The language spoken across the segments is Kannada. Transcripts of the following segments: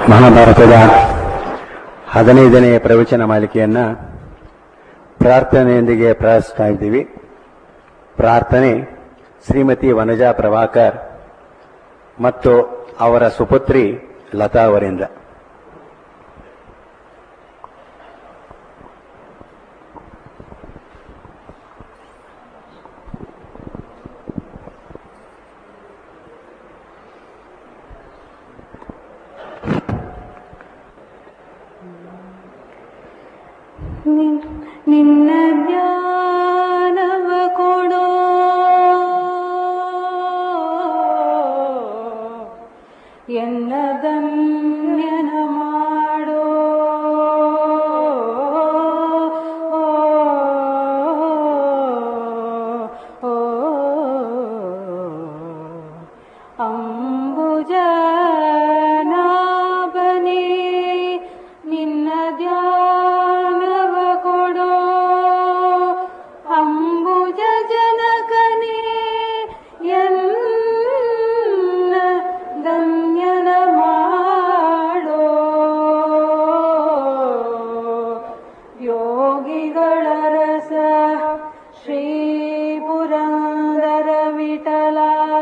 ಮಹಾಭಾರತದ ಹದಿನೈದನೆಯ ಪ್ರವಚನ ಮಾಲಿಕೆಯನ್ನ ಪ್ರಾರ್ಥನೆಯೊಂದಿಗೆ ಪ್ರಾರಂಭಿಸ್ತಾ ಇದ್ದೀವಿ ಪ್ರಾರ್ಥನೆ ಶ್ರೀಮತಿ ವನಜಾ ಪ್ರಭಾಕರ್ ಮತ್ತು ಅವರ ಸುಪುತ್ರಿ ಲತಾ ಅವರಿಂದ ನಿನ್- ನಿನ್ನ ಜ್ಞಾನವ ಕೊಡೋ ಎನ್ನ ಧನ್ಯನ ಮಾಡೋ ಓ, ಅಂಬುಜನಾಭನೇ ನಿನ್ನ ಧ್ಯಾನವ ಕೊಡೋ ಅಂಬುಜ ಜನಕನೇ ಎನ್ನ ಧನ್ಯನ ಮಾಡೋ ಯೋಗಿಗಳ ರಸ Shri Purandara Vittala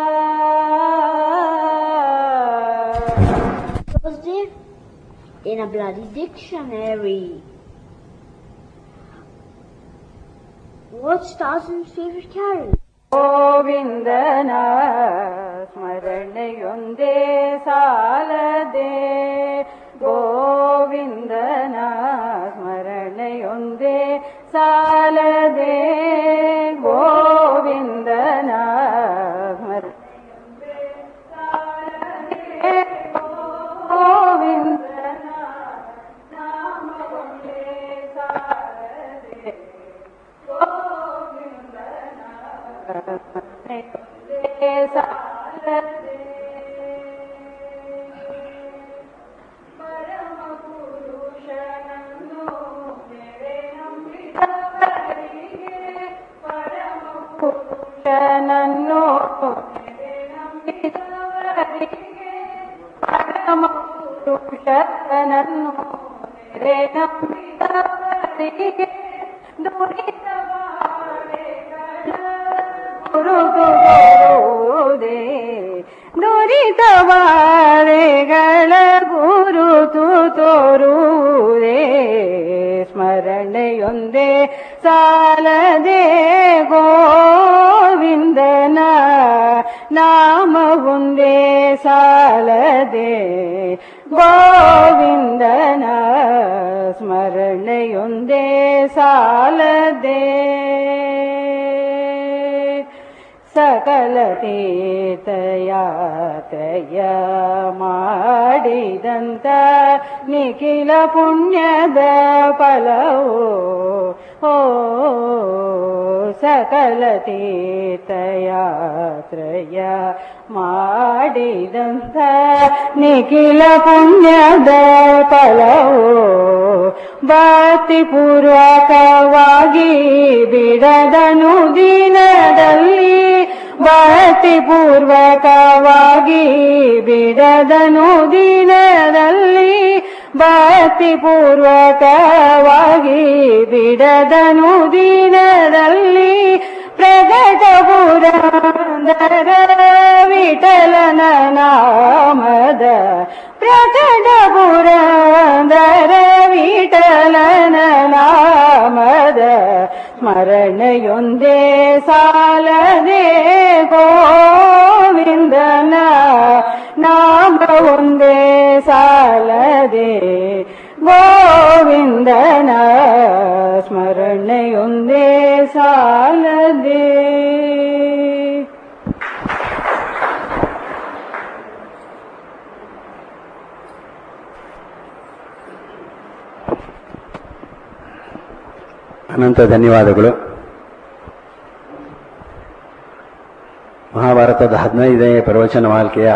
Positive in a bloody dictionary. What's Tarzan's favorite carrot? ಗೋವಿಂದನ ಸ್ಮರಣೆಯೊಂದೇ ಸಾಲದೆ ಗೋವಿಂದನ ಸ್ಮರಣೆಯೊಂದೇ ಸಾಲದೆ ಗೋವಿಂದನ ಸ್ಮರ ಗೋವಿಂದನ ನಾಮವೊಂದೇ ಸಾಲದೆ ಪುರುಷನನ್ನು ಪರಮ ಪುರುಷನನ್ನು ನೆರೆ ನಂಬಿದವರಿಗೆ ಗುರುತುದೇ ನುರಿತವಾರೆಗಳ ಗುರುತು ತೋರುವುದೇ ಸ್ಮರಣೆಯೊಂದೇ ಸಾಲದೆ ಗೋವಿಂದನ ನಾಮವೊಂದೇ ಸಾಲದೆ ಗೋವಿಂದನ ಸ್ಮರಣೆಯೊಂದೇ ಸಾಲದೆ ಸಕಲ ತೀರ್ಥಯಾತ್ರೆಯ ಮಾಡಿದಂತ ನಿಖಿಲ ಪುಣ್ಯದ ಫಲವು ಓ ಸಕಲ ತೀರ್ಥಯಾತ್ರೆಯ ಮಾಡಿದಂತ ನಿಖಿಲ ಪುಣ್ಯದ ಫಲವು ಭಕ್ತಿ ಪೂರ್ವಕವಾಗಿ ಬಿಡದನು ದಿನದಲ್ಲಿ ಭಕ್ತಿ ಪೂರ್ವಕವಾಗಿ ಬಿಡದನು ದಿನದಲ್ಲಿ ಭಕ್ತಿ ಪೂರ್ವಕವಾಗಿ ಬಿಡದನು ದಿನದಲ್ಲಿ ಪ್ರಗಟ ಪುರಂದರ ವಿಠಲನ ನಾಮದ ಪ್ರಕಟ ಪುರಂದರ ವಿಠಲನ ನಾಮದ ಸ್ಮರಣೆಯೊಂದೇ ಸಾಲದೆ ಗೋವಿಂದನ ನಾಮ ಒಂದೇ ಸಾಲದೆ ಗೋವಿಂದನ ಸ್ಮರಣೆಯೊಂದೇ ಸಾಲದೆ ಅನಂತ ಧನ್ಯವಾದಗಳು ಮಹಾಭಾರತದ ಹದಿನೈದನೇ ಪ್ರವಚನ ಮಾಲಿಕೆಯ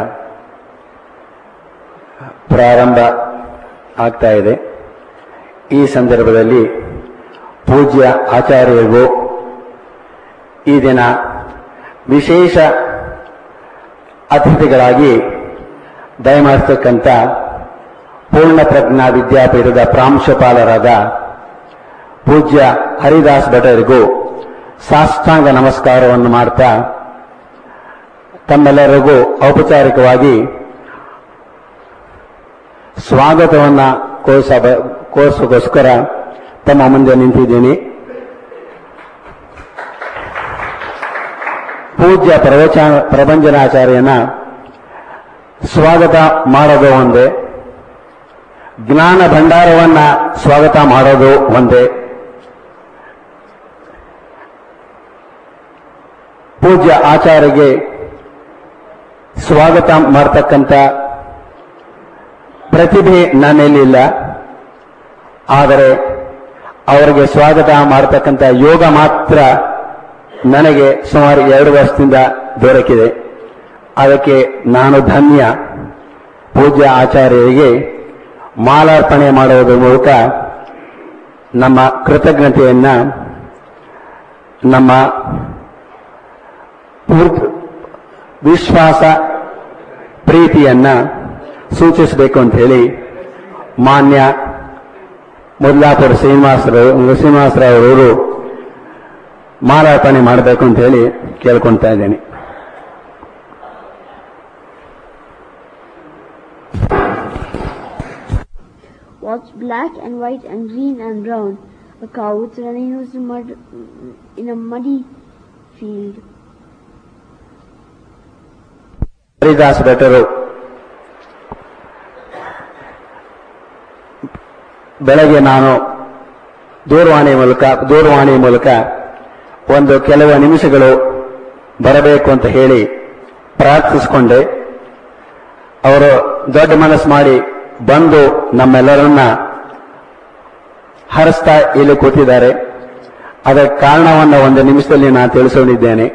ಪ್ರಾರಂಭ ಆಗ್ತಾ ಇದೆ ಈ ಸಂದರ್ಭದಲ್ಲಿ ಪೂಜ್ಯ ಆಚಾರ್ಯರಿಗೂ ಈ ದಿನ ವಿಶೇಷ ಅತಿಥಿಗಳಾಗಿ ದಯಮಾಡ್ತಕ್ಕಂಥ ಪೂರ್ಣ ಪ್ರಜ್ಞಾ ವಿದ್ಯಾಪೀಠದ ಪ್ರಾಂಶುಪಾಲರಾದ ಪೂಜ್ಯ ಹರಿದಾಸ್ ಭಟರಿಗೂ ಸಾಷ್ಟಾಂಗ ನಮಸ್ಕಾರವನ್ನು ಮಾಡ್ತಾ ತಮ್ಮೆಲ್ಲರಿಗೂ ಔಪಚಾರಿಕವಾಗಿ ಸ್ವಾಗತವನ್ನ ಕೋರ್ಸ ಕೋರ್ಸ್ಗೋಸ್ಕರ ತಮ್ಮ ಮುಂದೆ ನಿಂತಿದ್ದೀನಿ ಪೂಜ್ಯ ಪ್ರವಚ ಪ್ರಭಂಜನಾಚಾರ್ಯನ ಸ್ವಾಗತ ಮಾಡೋದು ಒಂದೇ ಜ್ಞಾನ ಭಂಡಾರವನ್ನ ಸ್ವಾಗತ ಮಾಡೋದು ಒಂದೇ ಪೂಜ್ಯ ಆಚಾರ್ಯಗೆ ಸ್ವಾಗತ ಮಾಡ್ತಕ್ಕಂಥ ಪ್ರತಿಭೆ ನನ್ನಲ್ಲಿಲ್ಲ ಆದರೆ ಅವರಿಗೆ ಸ್ವಾಗತ ಮಾಡತಕ್ಕಂಥ ಯೋಗ ಮಾತ್ರ ನನಗೆ ಸುಮಾರು ಎರಡು ವರ್ಷದಿಂದ ದೊರಕಿದೆ ಅದಕ್ಕೆ ನಾನು ಧನ್ಯ ಪೂಜ್ಯ ಆಚಾರ್ಯರಿಗೆ ಮಾಲಾರ್ಪಣೆ ಮಾಡುವುದರ ಮೂಲಕ ನಮ್ಮ ಕೃತಜ್ಞತೆಯನ್ನ ನಮ್ಮ ಪೂರ್ತಿ ವಿಶ್ವಾಸ ಪ್ರೀತಿಯನ್ನ ಸೂಚಿಸಬೇಕು ಅಂತ ಹೇಳಿ ಮಾನ್ಯ ಮುಲ್ಲಾಪುರ ಶ್ರೀನಿವಾಸರಾವ್ ಶ್ರೀನಿವಾಸರಾವ್ ಮಾಲಾರ್ಪಣೆ ಮಾಡಬೇಕು ಅಂತ ಹೇಳಿ ಕೇಳ್ಕೊಳ್ತಾ ಇದ್ದೇನೆ What's black and white and green and brown? A cow is running in the mud in a muddy field. Haridas ಭಟ್ಟರು ಬೆಳಗ್ಗೆ ನಾನು ದೂರವಾಣಿ ಮೂಲಕ ದೂರವಾಣಿ ಮೂಲಕ ಒಂದು ಕೆಲವು ನಿಮಿಷಗಳು ಬರಬೇಕು ಅಂತ ಹೇಳಿ ಪ್ರಾರ್ಥಿಸಿಕೊಂಡೆ ಅವರು ದೊಡ್ಡ ಮನಸ್ಸು ಮಾಡಿ ಬಂದು ನಮ್ಮೆಲ್ಲರನ್ನ ಹರಿಸ್ತಾ ಇಲ್ಲಿ ಕೂತಿದ್ದಾರೆ ಅದಕ್ಕೆ ಕಾರಣವನ್ನು ಒಂದು ನಿಮಿಷದಲ್ಲಿ ನಾನು ತಿಳಿಸೋಣಿದ್ದೇನೆ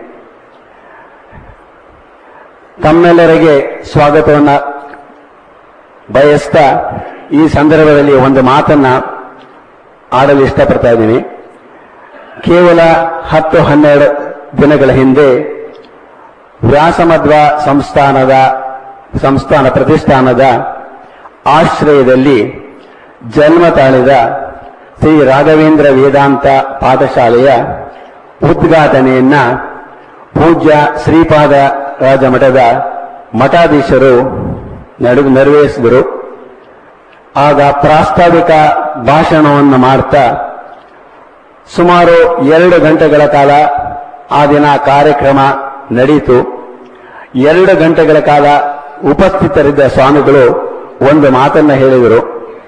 ತಮ್ಮೆಲ್ಲರಿಗೆ ಸ್ವಾಗತವನ್ನ ಬಯಸ್ತಾ ಈ ಸಂದರ್ಭದಲ್ಲಿ ಒಂದು ಮಾತನ್ನ ಆಡಲು ಇಷ್ಟಪಡ್ತಾ ಇದ್ದೀನಿ ಕೇವಲ ಹತ್ತು ಹನ್ನೆರಡು ದಿನಗಳ ಹಿಂದೆ ವ್ಯಾಸಮಧ್ವ ಸಂಸ್ಥಾನದ ಸಂಸ್ಥಾನ ಪ್ರತಿಷ್ಠಾನದ ಆಶ್ರಯದಲ್ಲಿ ಜನ್ಮ ತಾಳಿದ ಶ್ರೀ ರಾಘವೇಂದ್ರ ವೇದಾಂತ ಪಾಠಶಾಲೆಯ ಉದ್ಘಾಟನೆಯನ್ನ ಪೂಜ್ಯ ಶ್ರೀಪಾದ ರಾಜಮಠದ ಮಠಾಧೀಶರು ನಡು ನೆರವೇರಿಸಿದರು ಆಗ ಪ್ರಾಸ್ತಾವಿಕ ಭಾಷಣವನ್ನು ಮಾಡ್ತಾ ಸುಮಾರು ಎರಡು ಗಂಟೆಗಳ ಕಾಲ ಆ ದಿನ ಕಾರ್ಯಕ್ರಮ ನಡೆಯಿತು ಎರಡು ಗಂಟೆಗಳ ಕಾಲ ಉಪಸ್ಥಿತರಿದ್ದ ಸ್ವಾಮಿಗಳು ಒಂದು ಮಾತನ್ನ ಹೇಳಿದರು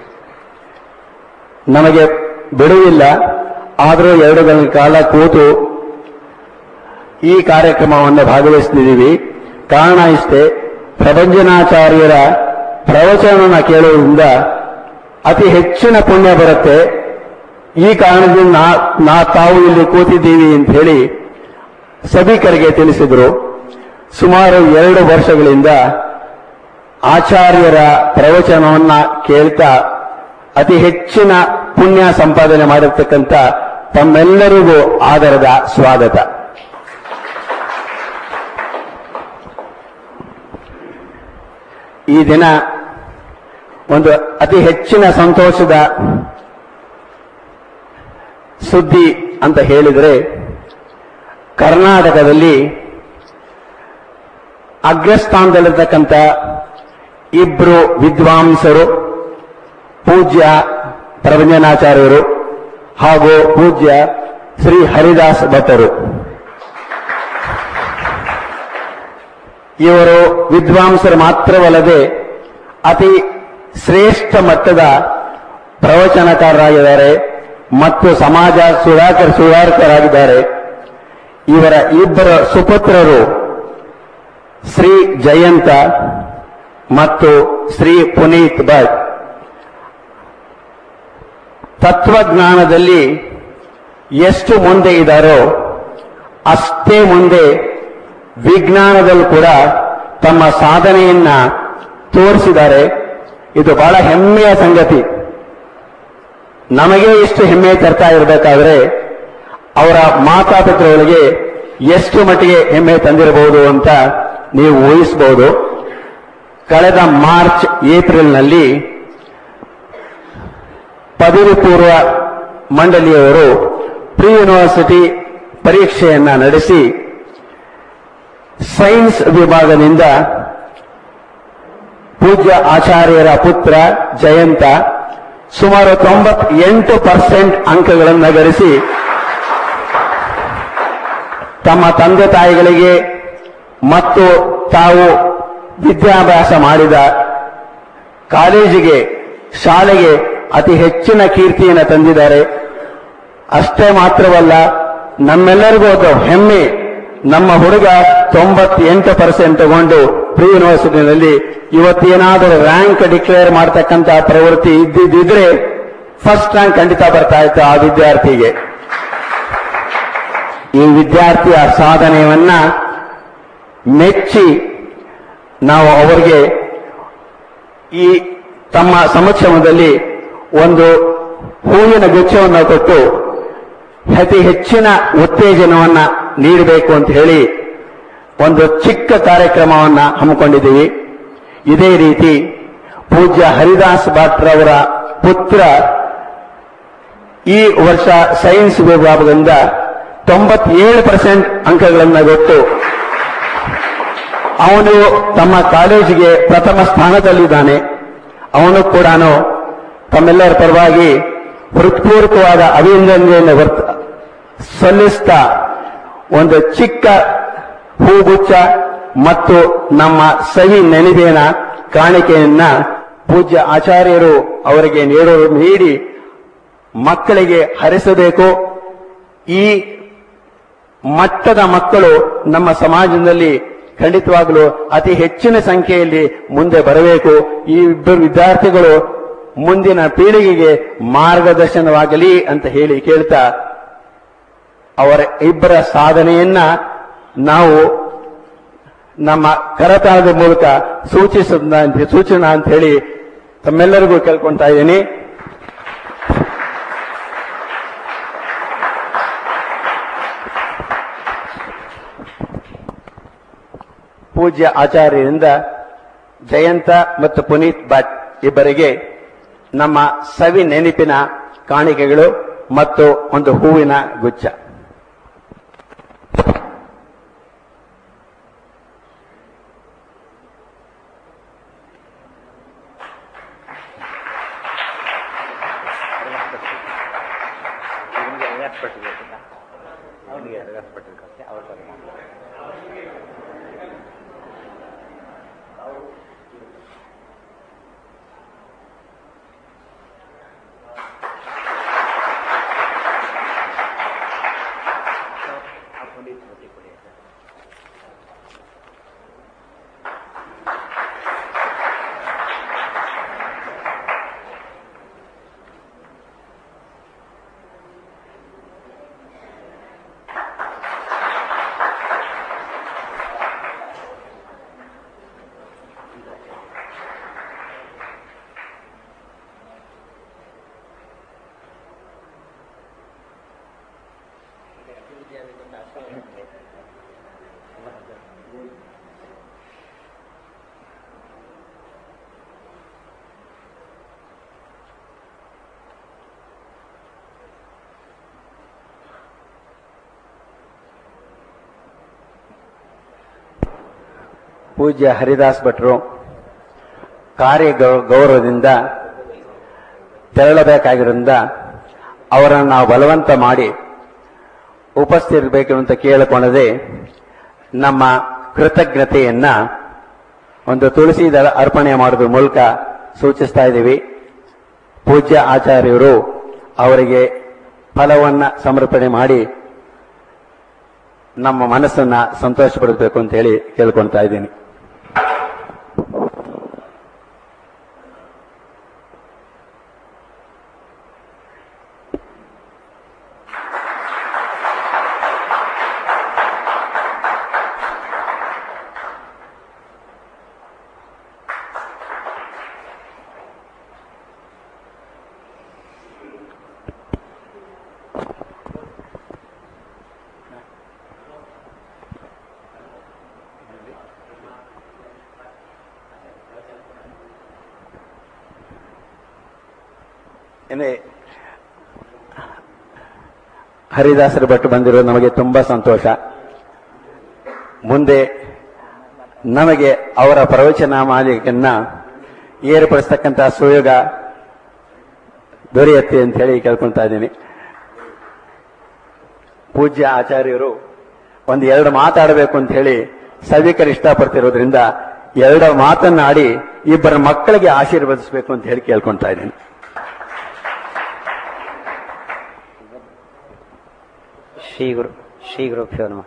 ನಮಗೆ ಬಿಡುವಿಲ್ಲ ಆದರೂ ಎರಡು ಗಂಟೆ ಕಾಲ ಕೂತು ಈ ಕಾರ್ಯಕ್ರಮವನ್ನು ಭಾಗವಹಿಸ್ತಿದ್ದೀವಿ ಕಾರಣ ಇಷ್ಟೇ ಪ್ರಭಂಜನಾಚಾರ್ಯರ ಪ್ರವಚನ ಕೇಳುವುದರಿಂದ ಅತಿ ಹೆಚ್ಚಿನ ಪುಣ್ಯ ಬರುತ್ತೆ ಈ ಕಾರಣದಿಂದ ನಾ- ನಾ ತಾವು ಇಲ್ಲಿ ಕೂತಿದ್ದೀವಿ ಅಂತ ಹೇಳಿ ಸಭಿಕರಿಗೆ ತಿಳಿಸಿದರು ಸುಮಾರು ಎರಡು ವರ್ಷಗಳಿಂದ ಆಚಾರ್ಯರ ಪ್ರವಚನವನ್ನ ಕೇಳ್ತಾ ಅತಿ ಹೆಚ್ಚಿನ ಪುಣ್ಯ ಸಂಪಾದನೆ ಮಾಡಿರ್ತಕ್ಕಂಥ ತಮ್ಮೆಲ್ಲರಿಗೂ ಆದರದ ಸ್ವಾಗತ ಈ ದಿನ ಒಂದು ಅತಿ ಹೆಚ್ಚಿನ ಸಂತೋಷದ ಸುದ್ದಿ ಅಂತ ಹೇಳಿದರೆ ಕರ್ನಾಟಕದಲ್ಲಿ ಅಗ್ರಸ್ಥಾನದಲ್ಲಿರ್ತಕ್ಕಂಥ ಇಬ್ರು ವಿದ್ವಾಂಸರು ಪೂಜ್ಯ ಪ್ರಭಂಜನಾಚಾರ್ಯರು ಹಾಗೂ ಪೂಜ್ಯ ಶ್ರೀ ಹರಿದಾಸ್ ಭಟ್ಟರು ಇವರು ವಿದ್ವಾಂಸರು ಮಾತ್ರವಲ್ಲದೆ ಅತಿ ಶ್ರೇಷ್ಠ ಮಟ್ಟದ ಪ್ರವಚನಕಾರರಾಗಿದ್ದಾರೆ ಮತ್ತು ಸಮಾಜ ಸುಧಾಕರ ಸುಧಾರಕರಾಗಿದ್ದಾರೆ ಇವರ ಇಬ್ಬರ ಸುಪುತ್ರರು ಶ್ರೀ ಜಯಂತ ಮತ್ತು ಶ್ರೀ ಪುನೀತ್ ಭಟ್ ತತ್ವಜ್ಞಾನದಲ್ಲಿ ಎಷ್ಟು ಮುಂದೆ ಇದ್ದಾರೋ ಅಷ್ಟೇ ಮುಂದೆ ವಿಜ್ಞಾನದಲ್ಲೂ ಕೂಡ ತಮ್ಮ ಸಾಧನೆಯನ್ನ ತೋರಿಸಿದ್ದಾರೆ ಇದು ಬಹಳ ಹೆಮ್ಮೆಯ ಸಂಗತಿ ನಮಗೆ ಇಷ್ಟು ಹೆಮ್ಮೆ ತರ್ತಾ ಇರಬೇಕಾದ್ರೆ ಅವರ ಮಾತಾಪಿತೃಗಳಿಗೆ ಎಷ್ಟು ಮಟ್ಟಿಗೆ ಹೆಮ್ಮೆ ತಂದಿರಬಹುದು ಅಂತ ನೀವು ಊಹಿಸಬಹುದು ಕಳೆದ ಮಾರ್ಚ್ ಏಪ್ರಿಲ್ನಲ್ಲಿ ಪದವಿ ಪೂರ್ವ ಮಂಡಳಿಯವರು ಪ್ರಿ ಯೂನಿವರ್ಸಿಟಿ ಪರೀಕ್ಷೆಯನ್ನ ನಡೆಸಿ ಸೈನ್ಸ್ ವಿಭಾಗದಿಂದ ಪೂಜ್ಯ ಆಚಾರ್ಯರ ಪುತ್ರ ಜಯಂತ ಸುಮಾರು ತೊಂಬತ್ತೆಂಟು ಪರ್ಸೆಂಟ್ ಅಂಕಗಳನ್ನು ಗಳಿಸಿ ತಮ್ಮ ತಂದೆ ತಾಯಿಗಳಿಗೆ ಮತ್ತು ತಾವು ವಿದ್ಯಾಭ್ಯಾಸ ಮಾಡಿದ ಕಾಲೇಜಿಗೆ ಶಾಲೆಗೆ ಅತಿ ಹೆಚ್ಚಿನ ಕೀರ್ತಿಯನ್ನು ತಂದಿದ್ದಾರೆ ಅಷ್ಟೇ ಮಾತ್ರವಲ್ಲ ನಮ್ಮೆಲ್ಲರಿಗೂ ಒಂದು ಹೆಮ್ಮೆ ನಮ್ಮ ಹುಡುಗ ತೊಂಬತ್ತೆಂಟು ಪರ್ಸೆಂಟ್ ತಗೊಂಡು ಪ್ರಿ ಯೂನಿವರ್ಸಿಟಿನಲ್ಲಿ ಇವತ್ತೇನಾದರೂ ರ್ಯಾಂಕ್ ಡಿಕ್ಲೇರ್ ಮಾಡತಕ್ಕಂತ ಪ್ರವೃತ್ತಿ ಇದ್ದಿದ್ದಿದ್ರೆ ಫಸ್ಟ್ ರ್ಯಾಂಕ್ ಖಂಡಿತ ಬರ್ತಾ ಇತ್ತು ಆ ವಿದ್ಯಾರ್ಥಿಗೆ ಈ ವಿದ್ಯಾರ್ಥಿಯ ಸಾಧನೆಯನ್ನ ಮೆಚ್ಚಿ ನಾವು ಅವರಿಗೆ ಈ ತಮ್ಮ ಸಮಕ್ಷಮದಲ್ಲಿ ಒಂದು ಹೂವಿನ ಗುಚ್ಛವನ್ನು ಕೊಟ್ಟು ಅತಿ ಹೆಚ್ಚಿನ ಉತ್ತೇಜನವನ್ನ ನೀಡಬೇಕು ಅಂತ ಹೇಳಿ ಒಂದು ಚಿಕ್ಕ ಕಾರ್ಯಕ್ರಮವನ್ನ ಹಮ್ಮಿಕೊಂಡಿದ್ದೀವಿ ಇದೇ ರೀತಿ ಪೂಜ್ಯ ಹರಿದಾಸ್ ಭಟ್ರವರ ಪುತ್ರ ಈ ವರ್ಷ ಸೈನ್ಸ್ ವಿಭಾಗದಿಂದ ತೊಂಬತ್ತೇಳು ಪರ್ಸೆಂಟ್ ಅಂಕಗಳನ್ನು ಕೊಟ್ಟು ಅವನು ತಮ್ಮ ಕಾಲೇಜಿಗೆ ಪ್ರಥಮ ಸ್ಥಾನದಲ್ಲಿದ್ದಾನೆ ಅವನು ಕೂಡ ತಮ್ಮೆಲ್ಲರ ಪರವಾಗಿ ಹೃತ್ಪೂರ್ವಕವಾದ ಅಭಿನಂದನೆಯನ್ನು ವರ್ತ ಸಲ್ಲಿಸ್ತಾ ಒಂದು ಚಿಕ್ಕ ಹೂಗುಚ್ಛ ಮತ್ತು ನಮ್ಮ ಸಹಿ ನೆನಪಿನ ಕಾಣಿಕೆಯನ್ನ ಪೂಜ್ಯ ಆಚಾರ್ಯರು ಅವರಿಗೆ ನೀಡೋ ನೀಡಿ ಮಕ್ಕಳಿಗೆ ಹರಿಸಬೇಕು ಈ ಮಟ್ಟದ ಮಕ್ಕಳು ನಮ್ಮ ಸಮಾಜದಲ್ಲಿ ಖಂಡಿತವಾಗಲೂ ಅತಿ ಹೆಚ್ಚಿನ ಸಂಖ್ಯೆಯಲ್ಲಿ ಮುಂದೆ ಬರಬೇಕು ಈ ಇಬ್ಬರು ವಿದ್ಯಾರ್ಥಿಗಳು ಮುಂದಿನ ಪೀಳಿಗೆಗೆ ಮಾರ್ಗದರ್ಶನವಾಗಲಿ ಅಂತ ಹೇಳಿ ಕೇಳ್ತಾ ಅವರ ಇಬ್ಬರ ಸಾಧನೆಯನ್ನ ನಾವು ನಮ್ಮ ಕರತಾಳದ ಮೂಲಕ ಸೂಚಿಸೋದನ್ನ ಅಂತ ಸೂಚನಾ ಅಂತ ಹೇಳಿ ತಮ್ಮೆಲ್ಲರಿಗೂ ಕೇಳ್ಕೊಂತಾ ಇದ್ದೀನಿ ಪೂಜ್ಯ ಆಚಾರ್ಯರಿಂದ ಜಯಂತ ಮತ್ತು ಪುನೀತ್ ಭಟ್ ಇಬ್ಬರಿಗೆ ನಮ್ಮ ಸವಿ ನೆನಪಿನ ಕಾಣಿಕೆಗಳು ಮತ್ತು ಒಂದು ಹೂವಿನ ಗುಚ್ಛ ಪೂಜ್ಯ ಹರಿದಾಸ್ ಭಟ್ರು ಕಾರ್ಯ ಗೌ- ಗೌರವದಿಂದ ತೆರಳಬೇಕಾಗಿರೋದ್ರಿಂದ ಅವರನ್ನು ನಾವು ಬಲವಂತ ಮಾಡಿ ಉಪಸ್ಥಿತಿರಬೇಕು ಅಂತ ಕೇಳಿಕೊಳ್ಳದೆ ನಮ್ಮ ಕೃತಜ್ಞತೆಯನ್ನ ಒಂದು ತುಳಸಿ ದಳ ಅರ್ಪಣೆ ಮಾಡೋದ್ರ ಮೂಲಕ ಸೂಚಿಸ್ತಾ ಇದ್ದೀವಿ ಪೂಜ್ಯ ಆಚಾರ್ಯರು ಅವರಿಗೆ ಫಲವನ್ನ ಸಮರ್ಪಣೆ ಮಾಡಿ ನಮ್ಮ ಮನಸ್ಸನ್ನ ಸಂತೋಷಪಡಿಸಬೇಕು ಅಂತ ಹೇಳಿ ಕೇಳ್ಕೊಳ್ತಾ ಇದ್ದೀನಿ ಏನೇ ಹರಿದಾಸರ ಭಟ್ ಬಂದಿರೋದು ನಮಗೆ ತುಂಬಾ ಸಂತೋಷ ಮುಂದೆ ನಮಗೆ ಅವರ ಪ್ರವಚನ ಮಾಲಿಕನ್ನ ಏರ್ಪಡಿಸ್ತಕ್ಕಂತಹ ಸುಯೋಗ ದೊರೆಯುತ್ತೆ ಅಂತ ಹೇಳಿ ಕೇಳ್ಕೊಳ್ತಾ ಇದ್ದೀನಿ ಪೂಜ್ಯ ಆಚಾರ್ಯರು ಒಂದು ಎರಡು ಮಾತಾಡಬೇಕು ಅಂತ ಹೇಳಿ ಸಭಿಕರು ಇಷ್ಟಪಡ್ತಿರೋದ್ರಿಂದ ಎರಡು ಮಾತನ್ನಾಡಿ ಇಬ್ಬರ ಮಕ್ಕಳಿಗೆ ಆಶೀರ್ವದಿಸಬೇಕು ಅಂತ ಹೇಳಿ ಕೇಳ್ಕೊಳ್ತಾ ಇದ್ದೀನಿ ಶ್ರೀ ಗುರು ಶ್ರೀ ಗುರುಭ್ಯೋ ನಮಃ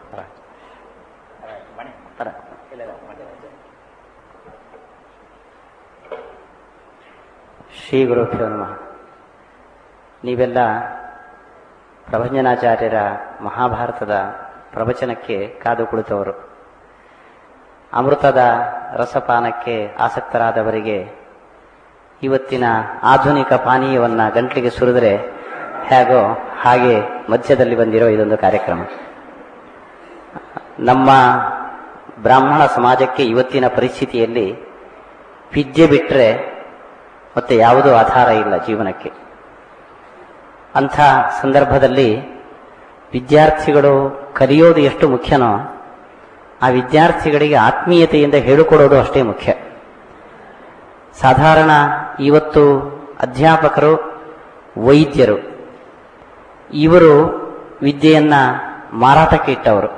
ಶ್ರೀ ಗುರುಭ್ಯೋ ನಮಃ ನೀವೆಲ್ಲ ಪ್ರಭಂಜನಾಚಾರ್ಯರ ಮಹಾಭಾರತದ ಪ್ರವಚನಕ್ಕೆ ಕಾದು ಕುಳಿತವರು ಅಮೃತದ ರಸಪಾನಕ್ಕೆ ಆಸಕ್ತರಾದವರಿಗೆ ಇವತ್ತಿನ ಆಧುನಿಕ ಪಾನೀಯವನ್ನ ಗಂಟ್ಲಿಗೆ ಸುರಿದ್ರೆ ಹೇಗೋ ಹಾಗೆ ಮಧ್ಯದಲ್ಲಿ ಬಂದಿರೋ ಇದೊಂದು ಕಾರ್ಯಕ್ರಮ ನಮ್ಮ ಬ್ರಾಹ್ಮಣ ಸಮಾಜಕ್ಕೆ ಇವತ್ತಿನ ಪರಿಸ್ಥಿತಿಯಲ್ಲಿ ವಿದ್ಯೆ ಬಿಟ್ಟರೆ ಮತ್ತೆ ಯಾವುದೂ ಆಧಾರ ಇಲ್ಲ ಜೀವನಕ್ಕೆ ಅಂಥ ಸಂದರ್ಭದಲ್ಲಿ ವಿದ್ಯಾರ್ಥಿಗಳು ಕಲಿಯೋದು ಎಷ್ಟು ಮುಖ್ಯನೋ ಆ ವಿದ್ಯಾರ್ಥಿಗಳಿಗೆ ಆತ್ಮೀಯತೆಯಿಂದ ಹೇಳಿಕೊಡೋದು ಅಷ್ಟೇ ಮುಖ್ಯ ಸಾಧಾರಣ ಇವತ್ತು ಅಧ್ಯಾಪಕರು ವೈದ್ಯರು ಇವರು ವಿದ್ಯೆಯನ್ನ ಮಾರಾಟಕ್ಕೆ ಇಟ್ಟವರು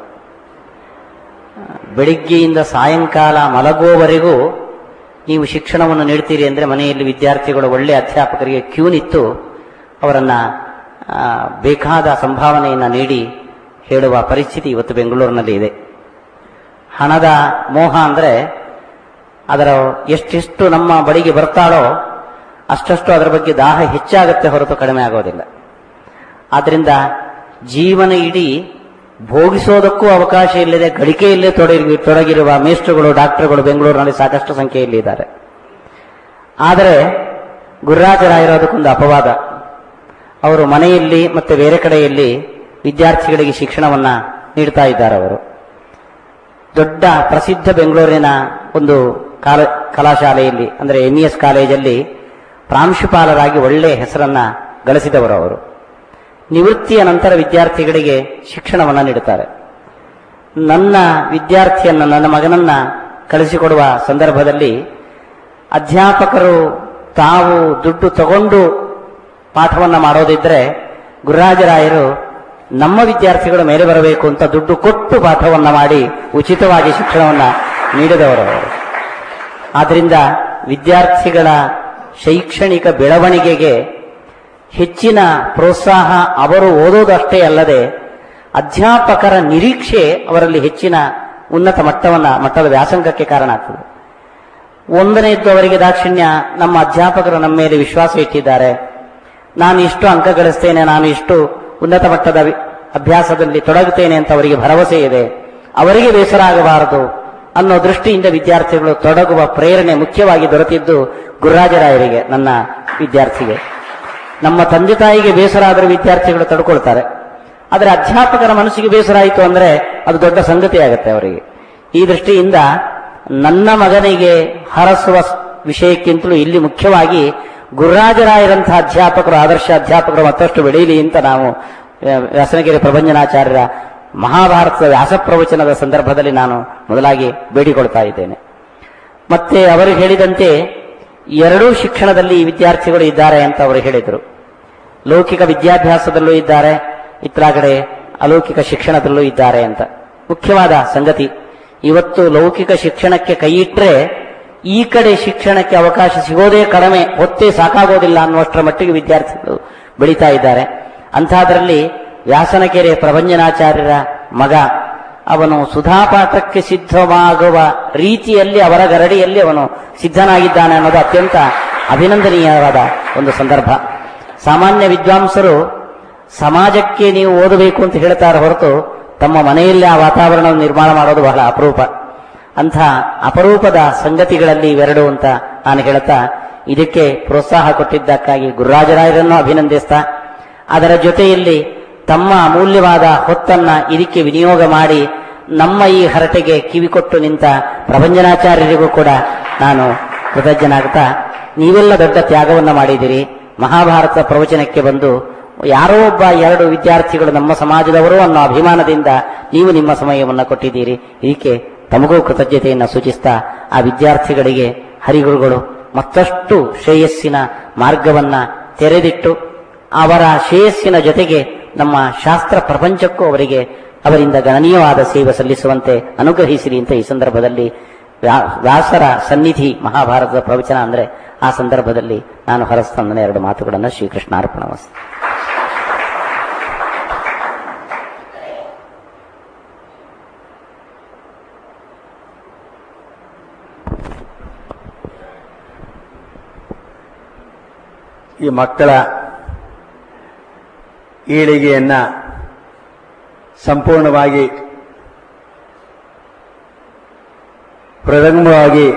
ಬೆಳಿಗ್ಗೆಯಿಂದ ಸಾಯಂಕಾಲ ಮಲಗುವವರೆಗೂ ನೀವು ಶಿಕ್ಷಣವನ್ನು ನೀಡ್ತೀರಿ ಅಂದರೆ ಮನೆಯಲ್ಲಿ ವಿದ್ಯಾರ್ಥಿಗಳು ಒಳ್ಳೆ ಅಧ್ಯಾಪಕರಿಗೆ ಕ್ಯೂ ನಿತ್ತು ಅವರನ್ನ ಆ, ಬೇಕಾದ ಸಂಭಾವನೆಯನ್ನು ನೀಡಿ ಹೇಳುವ ಪರಿಸ್ಥಿತಿ ಇವತ್ತು ಬೆಂಗಳೂರಿನಲ್ಲಿ ಇದೆ ಹಣದ ಮೋಹ ಅಂದರೆ ಅದರ ಎಷ್ಟೆಷ್ಟು ನಮ್ಮ ಬಳಿಗೆ ಬರ್ತಾಳೋ ಅಷ್ಟಷ್ಟು ಅದರ ಬಗ್ಗೆ ದಾಹ ಹೆಚ್ಚಾಗುತ್ತೆ ಹೊರತು ಕಡಿಮೆ ಆಗೋದಿಲ್ಲ ಆದ್ರಿಂದ ಜೀವನ ಇಡೀ ಭೋಗಿಸೋದಕ್ಕೂ ಅವಕಾಶ ಇಲ್ಲದೆ ಗಳಿಕೆಯಲ್ಲೇ ತೊಡಗಿ ತೊಡಗಿರುವ ಮೇಷ್ಟ್ರುಗಳು ಡಾಕ್ಟರ್ಗಳು ಬೆಂಗಳೂರಿನಲ್ಲಿ ಸಾಕಷ್ಟು ಸಂಖ್ಯೆಯಲ್ಲಿ ಇದ್ದಾರೆ ಆದರೆ ಗುರುರಾಜರಾಗಿರೋದಕ್ಕೊಂದು ಅಪವಾದ ಅವರು ಮನೆಯಲ್ಲಿ ಮತ್ತೆ ಬೇರೆ ಕಡೆಯಲ್ಲಿ ವಿದ್ಯಾರ್ಥಿಗಳಿಗೆ ಶಿಕ್ಷಣವನ್ನ ನೀಡ್ತಾ ಇದ್ದಾರೆ ಅವರು ದೊಡ್ಡ ಪ್ರಸಿದ್ಧ ಬೆಂಗಳೂರಿನ ಒಂದು ಕಾಲ ಕಲಾಶಾಲೆಯಲ್ಲಿ ಅಂದರೆ ಎಂ ಎಸ್ ಕಾಲೇಜಲ್ಲಿ ಪ್ರಾಂಶುಪಾಲರಾಗಿ ಒಳ್ಳೆಯ ಹೆಸರನ್ನ ಗಳಿಸಿದವರು ಅವರು ನಿವೃತ್ತಿಯ ನಂತರ ವಿದ್ಯಾರ್ಥಿಗಳಿಗೆ ಶಿಕ್ಷಣವನ್ನ ನೀಡುತ್ತಾರೆ ನನ್ನ ವಿದ್ಯಾರ್ಥಿಯನ್ನ ನನ್ನ ಮಗನನ್ನ ಕಳಿಸಿಕೊಡುವ ಸಂದರ್ಭದಲ್ಲಿ ಅಧ್ಯಾಪಕರು ತಾವು ದುಡ್ಡು ತಗೊಂಡು ಪಾಠವನ್ನ ಮಾಡೋದಿದ್ರೆ ಗುರುರಾಜರಾಯರು ನಮ್ಮ ವಿದ್ಯಾರ್ಥಿಗಳ ಮೇಲೆ ಬರಬೇಕು ಅಂತ ದುಡ್ಡು ಕೊಟ್ಟು ಪಾಠವನ್ನ ಮಾಡಿ ಉಚಿತವಾಗಿ ಶಿಕ್ಷಣವನ್ನ ನೀಡಿದವರು ಅವರು ಆದ್ರಿಂದ ವಿದ್ಯಾರ್ಥಿಗಳ ಶೈಕ್ಷಣಿಕ ಬೆಳವಣಿಗೆಗೆ ಹೆಚ್ಚಿನ ಪ್ರೋತ್ಸಾಹ ಅವರು ಓದೋದಷ್ಟೇ ಅಲ್ಲದೆ ಅಧ್ಯಾಪಕರ ನಿರೀಕ್ಷೆ ಅವರಲ್ಲಿ ಹೆಚ್ಚಿನ ಉನ್ನತ ಮಟ್ಟವನ್ನ ಮಟ್ಟದ ವ್ಯಾಸಂಗಕ್ಕೆ ಕಾರಣ ಆಗ್ತದೆ ಒಂದನೇದ್ದು ಅವರಿಗೆ ದಾಕ್ಷಿಣ್ಯ ನಮ್ಮ ಅಧ್ಯಾಪಕರು ನಮ್ಮ ಮೇಲೆ ವಿಶ್ವಾಸ ಇಟ್ಟಿದ್ದಾರೆ ನಾನು ಇಷ್ಟು ಅಂಕ ಗಳಿಸ್ತೇನೆ ನಾನು ಇಷ್ಟು ಉನ್ನತ ಮಟ್ಟದ ವಿ- ಅಭ್ಯಾಸದಲ್ಲಿ ತೊಡಗುತ್ತೇನೆ ಅಂತ ಅವರಿಗೆ ಭರವಸೆ ಇದೆ ಅವರಿಗೆ ಬೇಸರ ಆಗಬಾರದು ಅನ್ನೋ ದೃಷ್ಟಿಯಿಂದ ವಿದ್ಯಾರ್ಥಿಗಳು ತೊಡಗುವ ಪ್ರೇರಣೆ ಮುಖ್ಯವಾಗಿ ದೊರೆತಿದ್ದು ಗುರುರಾಜರಾಯರಿಗೆ ನನ್ನ ವಿದ್ಯಾರ್ಥಿಗೆ ನಮ್ಮ ತಂದೆ ತಾಯಿಗೆ ಬೇಸರ ಆದರೆ ವಿದ್ಯಾರ್ಥಿಗಳು ತಡ್ಕೊಳ್ತಾರೆ ಆದರೆ ಅಧ್ಯಾಪಕರ ಮನಸ್ಸಿಗೆ ಬೇಸರ ಆಯಿತು ಅಂದ್ರೆ ಅದು ದೊಡ್ಡ ಸಂಗತಿ ಆಗುತ್ತೆ ಅವರಿಗೆ ಈ ದೃಷ್ಟಿಯಿಂದ ನನ್ನ ಮಗನಿಗೆ ಹರಸುವ ಸ್- ವಿಷಯಕ್ಕಿಂತಲೂ ಇಲ್ಲಿ ಮುಖ್ಯವಾಗಿ ಗುರುರಾಜರಾಯರಂತಹ ಅಧ್ಯಾಪಕರು ಆದರ್ಶ ಅಧ್ಯಾಪಕರು ಮತ್ತಷ್ಟು ಬೆಳೆಯಲಿ ಅಂತ ನಾವು ಆ, ವ್ಯಾಸನಗಿರಿ ಪ್ರಭಂಜನಾಚಾರ್ಯರ ಮಹಾಭಾರತದ ವ್ಯಾಸ ಪ್ರವಚನದ ಸಂದರ್ಭದಲ್ಲಿ ನಾನು ಮೊದಲಾಗಿ ಬೇಡಿಕೊಳ್ತಾ ಇದ್ದೇನೆ ಮತ್ತೆ ಅವರು ಹೇಳಿದಂತೆ ಎರಡೂ ಶಿಕ್ಷಣದಲ್ಲಿ ಈ ವಿದ್ಯಾರ್ಥಿಗಳು ಇದ್ದಾರೆ ಅಂತ ಅವರು ಹೇಳಿದರು ಲೌಕಿಕ ವಿದ್ಯಾಭ್ಯಾಸದಲ್ಲೂ ಇದ್ದಾರೆ ಇತ್ಲಾಗಡೆ ಅಲೌಕಿಕ ಶಿಕ್ಷಣದಲ್ಲೂ ಇದ್ದಾರೆ ಅಂತ ಮುಖ್ಯವಾದ ಸಂಗತಿ ಇವತ್ತು ಲೌಕಿಕ ಶಿಕ್ಷಣಕ್ಕೆ ಕೈ ಇಟ್ಟರೆ ಈ ಕಡೆ ಶಿಕ್ಷಣಕ್ಕೆ ಅವಕಾಶ ಸಿಗೋದೇ ಕಡಿಮೆ ಹೊತ್ತೇ ಸಾಕಾಗೋದಿಲ್ಲ ಅನ್ನುವಷ್ಟರ ಮಟ್ಟಿಗೆ ವಿದ್ಯಾರ್ಥಿಗಳು ಬೆಳೀತಾ ಇದ್ದಾರೆ ಅಂಥದ್ರಲ್ಲಿ ವ್ಯಾಸನಕೆರೆ ಪ್ರಭಂಜನಾಚಾರ್ಯರ ಮಗ ಅವನು ಸುಧಾಪಾಠಕ್ಕೆ ಸಿದ್ಧವಾಗುವ ರೀತಿಯಲ್ಲಿ ಅವರ ಗರಡಿಯಲ್ಲಿ ಅವನು ಸಿದ್ಧನಾಗಿದ್ದಾನೆ ಅನ್ನೋದು ಅತ್ಯಂತ ಅಭಿನಂದನೀಯವಾದ ಒಂದು ಸಂದರ್ಭ ಸಾಮಾನ್ಯ ವಿದ್ವಾಂಸರು ಸಮಾಜಕ್ಕೆ ನೀವು ಓದಬೇಕು ಅಂತ ಹೇಳ್ತಾರೆ ಹೊರತು ತಮ್ಮ ಮನೆಯಲ್ಲಿ ಆ ವಾತಾವರಣವನ್ನು ನಿರ್ಮಾಣ ಮಾಡೋದು ಬಹಳ ಅಪರೂಪ ಅಂಥ ಅಪರೂಪದ ಸಂಗತಿಗಳಲ್ಲಿ ಇವೆರಡು ಅಂತ ನಾನು ಹೇಳ್ತಾ ಇದಕ್ಕೆ ಪ್ರೋತ್ಸಾಹ ಕೊಟ್ಟಿದ್ದಕ್ಕಾಗಿ ಗುರುರಾಜರಾಯರನ್ನು ಅಭಿನಂದಿಸ್ತಾ ಅದರ ಜೊತೆಯಲ್ಲಿ ತಮ್ಮ ಅಮೂಲ್ಯವಾದ ಹೊತ್ತನ್ನ ಇದಕ್ಕೆ ವಿನಿಯೋಗ ಮಾಡಿ ನಮ್ಮ ಈ ಹರಟೆಗೆ ಕಿವಿಕೊಟ್ಟು ನಿಂತ ಪ್ರಭಂಜನಾಚಾರ್ಯರಿಗೂ ಕೂಡ ನಾನು ಕೃತಜ್ಞನಾಗ್ತಾ ನೀವೆಲ್ಲ ದೊಡ್ಡ ತ್ಯಾಗವನ್ನ ಮಾಡಿದಿರಿ ಮಹಾಭಾರತ ಪ್ರವಚನಕ್ಕೆ ಬಂದು ಯಾರೋ ಒಬ್ಬ ಎರಡು ವಿದ್ಯಾರ್ಥಿಗಳು ನಮ್ಮ ಸಮಾಜದವರು ಅನ್ನೋ ಅಭಿಮಾನದಿಂದ ನೀವು ನಿಮ್ಮ ಸಮಯವನ್ನು ಕೊಟ್ಟಿದ್ದೀರಿ ಇದಕ್ಕೆ ತಮಗೂ ಕೃತಜ್ಞತೆಯನ್ನು ಸೂಚಿಸ್ತಾ ಆ ವಿದ್ಯಾರ್ಥಿಗಳಿಗೆ ಹರಿಗುರುಗಳು ಮತ್ತಷ್ಟು ಶ್ರೇಯಸ್ಸಿನ ಮಾರ್ಗವನ್ನ ತೆರೆದಿಟ್ಟು ಅವರ ಶ್ರೇಯಸ್ಸಿನ ಜೊತೆಗೆ ನಮ್ಮ ಶಾಸ್ತ್ರ ಪ್ರಪಂಚಕ್ಕೂ ಅವರಿಗೆ ಅವರಿಂದ ಗಣನೀಯವಾದ ಸೇವೆ ಸಲ್ಲಿಸುವಂತೆ ಅನುಗ್ರಹಿಸಿರಿ ಅಂತ ಈ ಸಂದರ್ಭದಲ್ಲಿ ವ್ಯಾ- ವ್ಯಾಸರ ಸನ್ನಿಧಿ ಮಹಾಭಾರತದ ಪ್ರವಚನ ಅಂದ್ರೆ ಆ ಸಂದರ್ಭದಲ್ಲಿ ನಾನು ಹರಸ್ತಂದನೆ ಎರಡು ಮಾತುಗಳನ್ನು ಶ್ರೀಕೃಷ್ಣ ಅರ್ಪಣವಸ್ತು ಈ ಮಕ್ಕಳ ಏಳಿಗೆಯನ್ನ ಸಂಪೂರ್ಣವಾಗಿ ಪ್ರಥಮವಾಗಿ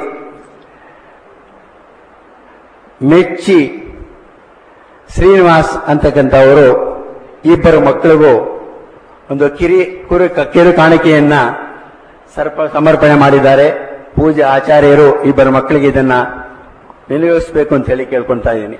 ಮೆಚ್ಚಿ ಶ್ರೀನಿವಾಸ್ ಅಂತಕ್ಕಂಥವರು ಇಬ್ಬರು ಮಕ್ಕಳಿಗೂ ಒಂದು ಕಿರಿ ಕುರು ಕಿರು ಕಾಣಿಕೆಯನ್ನ ಸರ್ಪ ಸಮರ್ಪಣೆ ಮಾಡಿದ್ದಾರೆ ಪೂಜೆ ಆಚಾರ್ಯರು ಇಬ್ಬರು ಮಕ್ಕಳಿಗೆ ಇದನ್ನ ವಿನಿಯೋಗಿಸಬೇಕು ಅಂತ ಹೇಳಿ ಕೇಳ್ಕೊಂತಾ ಇದ್ದೀನಿ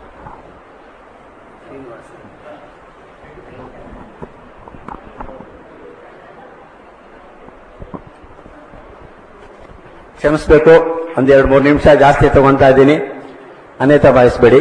ಕ್ಷಮಿಸಬೇಕು ಒಂದೆರಡು ಮೂರು ನಿಮಿಷ ಜಾಸ್ತಿ ತಗೊಂತಾ ಇದ್ದೀನಿ ಅನೇತ ಭಾವಿಸಬೇಡಿ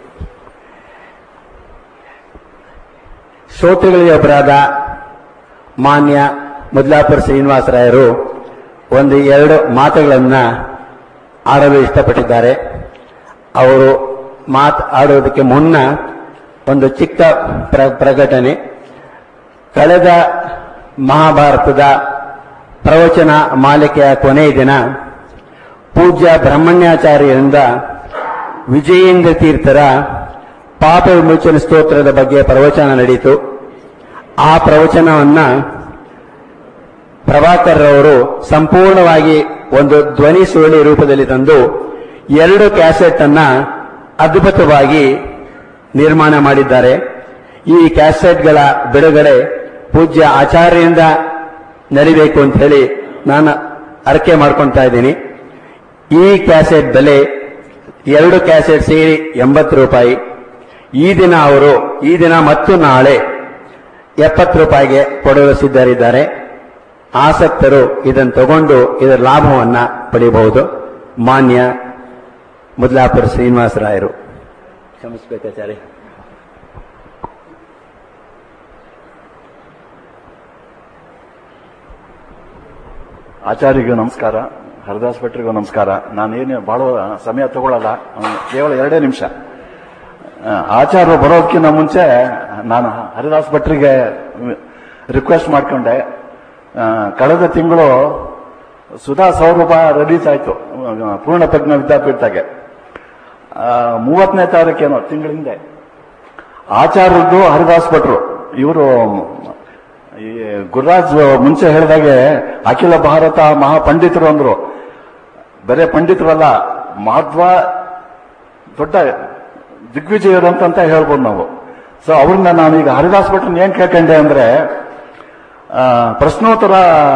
ಶ್ರೋತೃಗಳಿಗೆ ಒಬ್ಬರಾದ ಮಾನ್ಯ ಮುದ್ಲಾಪುರ ಶ್ರೀನಿವಾಸರಾಯರು ಒಂದು ಎರಡು ಮಾತುಗಳನ್ನ ಆಡಲು ಇಷ್ಟಪಟ್ಟಿದ್ದಾರೆ ಅವರು ಮಾತು ಆಡೋದಕ್ಕೆ ಮುನ್ನ ಒಂದು ಚಿಕ್ಕ ಪ್ರ- ಪ್ರಕಟಣೆ ಕಳೆದ ಮಹಾಭಾರತದ ಪ್ರವಚನ ಮಾಲಿಕೆಯ ಕೊನೆಯ ದಿನ ಪೂಜ್ಯ ಬ್ರಹ್ಮಣ್ಯಾಚಾರ್ಯರಿಂದ ವಿಜಯೇಂದ್ರ ತೀರ್ಥರ ಪಾಪ ವಿಮೋಚನ ಸ್ತೋತ್ರದ ಬಗ್ಗೆ ಪ್ರವಚನ ನಡೆಯಿತು ಆ ಪ್ರವಚನವನ್ನ ಪ್ರಭಾಕರ್ ಅವರು ಸಂಪೂರ್ಣವಾಗಿ ಒಂದು ಧ್ವನಿ ಸುರುಳಿ ರೂಪದಲ್ಲಿ ತಂದು ಎರಡು ಕ್ಯಾಸೆಟ್ ಅನ್ನ ಅದ್ಭುತವಾಗಿ ನಿರ್ಮಾಣ ಮಾಡಿದ್ದಾರೆ ಈ ಕ್ಯಾಸೆಟ್ಗಳ ಬಿಡುಗಡೆ ಪೂಜ್ಯ ಆಚಾರ್ಯರಿಂದ ನಡಿಬೇಕು ಅಂತ ಹೇಳಿ ನಾನು ಅರಕೆ ಮಾಡ್ಕೊಳ್ತಾ ಇದ್ದೀನಿ ಈ ಕ್ಯಾಸೆಟ್ ಬೆಲೆ ಎರಡು ಕ್ಯಾಸೆಟ್ ಸೇರಿ ಎಂಬತ್ತು ರೂಪಾಯಿ ಈ ದಿನ ಅವರು ಈ ದಿನ ಮತ್ತು ನಾಳೆ ಎಪ್ಪತ್ತು ರೂಪಾಯಿಗೆ ಕೊಡಲು ಸಿದ್ಧರಿದ್ದಾರೆ ಆಸಕ್ತರು ಇದನ್ನು ತಗೊಂಡು ಇದರ ಲಾಭವನ್ನ ಪಡೆಯಬಹುದು ಮಾನ್ಯ ಮುದ್ಲಾಪುರ ಶ್ರೀನಿವಾಸರಾಯರು ಕ್ಷಮಿಸಬೇಕಾಚಾರ್ಯ ಆಚಾರ್ಯಗೂ ನಮಸ್ಕಾರ ಹರಿದಾಸ್ ಭಟ್ರಿಗೂ ನಮಸ್ಕಾರ ನಾನೇನು ಬಹಳ ಸಮಯ ತಗೊಳ್ಳಲ್ಲ ಅವ್ನು ಕೇವಲ ಎರಡೇ ನಿಮಿಷ ಆ, ಆಚಾರ್ಯರು ಬರೋದಕ್ಕಿಂತ ಮುಂಚೆ ನಾನು ಹರಿದಾಸ್ ಭಟ್ರಿಗೆ ರಿಕ್ವೆಸ್ಟ್ ಮಾಡ್ಕೊಂಡೆ ಆ, ಕಳೆದ ತಿಂಗಳು ಸುಧಾ ಸೌರಭ ರಿಲೀಸ್ ಆಯ್ತು ಆ, ಪೂರ್ಣ ಪ್ರಜ್ಞ ವಿದ್ಯಾಪೀಠದಾಗೆ ಆ, ಮೂವತ್ತನೇ ತಾರೀಕೇನೋ ತಿಂಗಳ ಹಿಂದೆ ಆಚಾರ್ಯದ್ದು ಹರಿದಾಸ್ ಭಟ್ರು ಇವರು ಈ ಗುರುರಾಜ್ ಮುಂಚೆ ಹೇಳಿದಾಗೆ ಅಖಿಲ ಭಾರತ ಮಹಾಪಂಡಿತರು ಅಂದ್ರು ಬರೇ ಪಂಡಿತರಲ್ಲ ಮಹತ್ವ ದೊಡ್ಡ ದಿಗ್ವಿಜಯರು ಅಂತಂತ ಹೇಳ್ಬೋದು ನಾವು ಸೊ ಅವ್ರನ್ನ ನಾನು ಈಗ ಹರಿದಾಸ್ ಭಟ್ರನ್ನ ಏನ್ ಕೇಳ್ಕೊಂಡೆ ಅಂದ್ರೆ ಆ, ಪ್ರಶ್ನೋತ್ತರ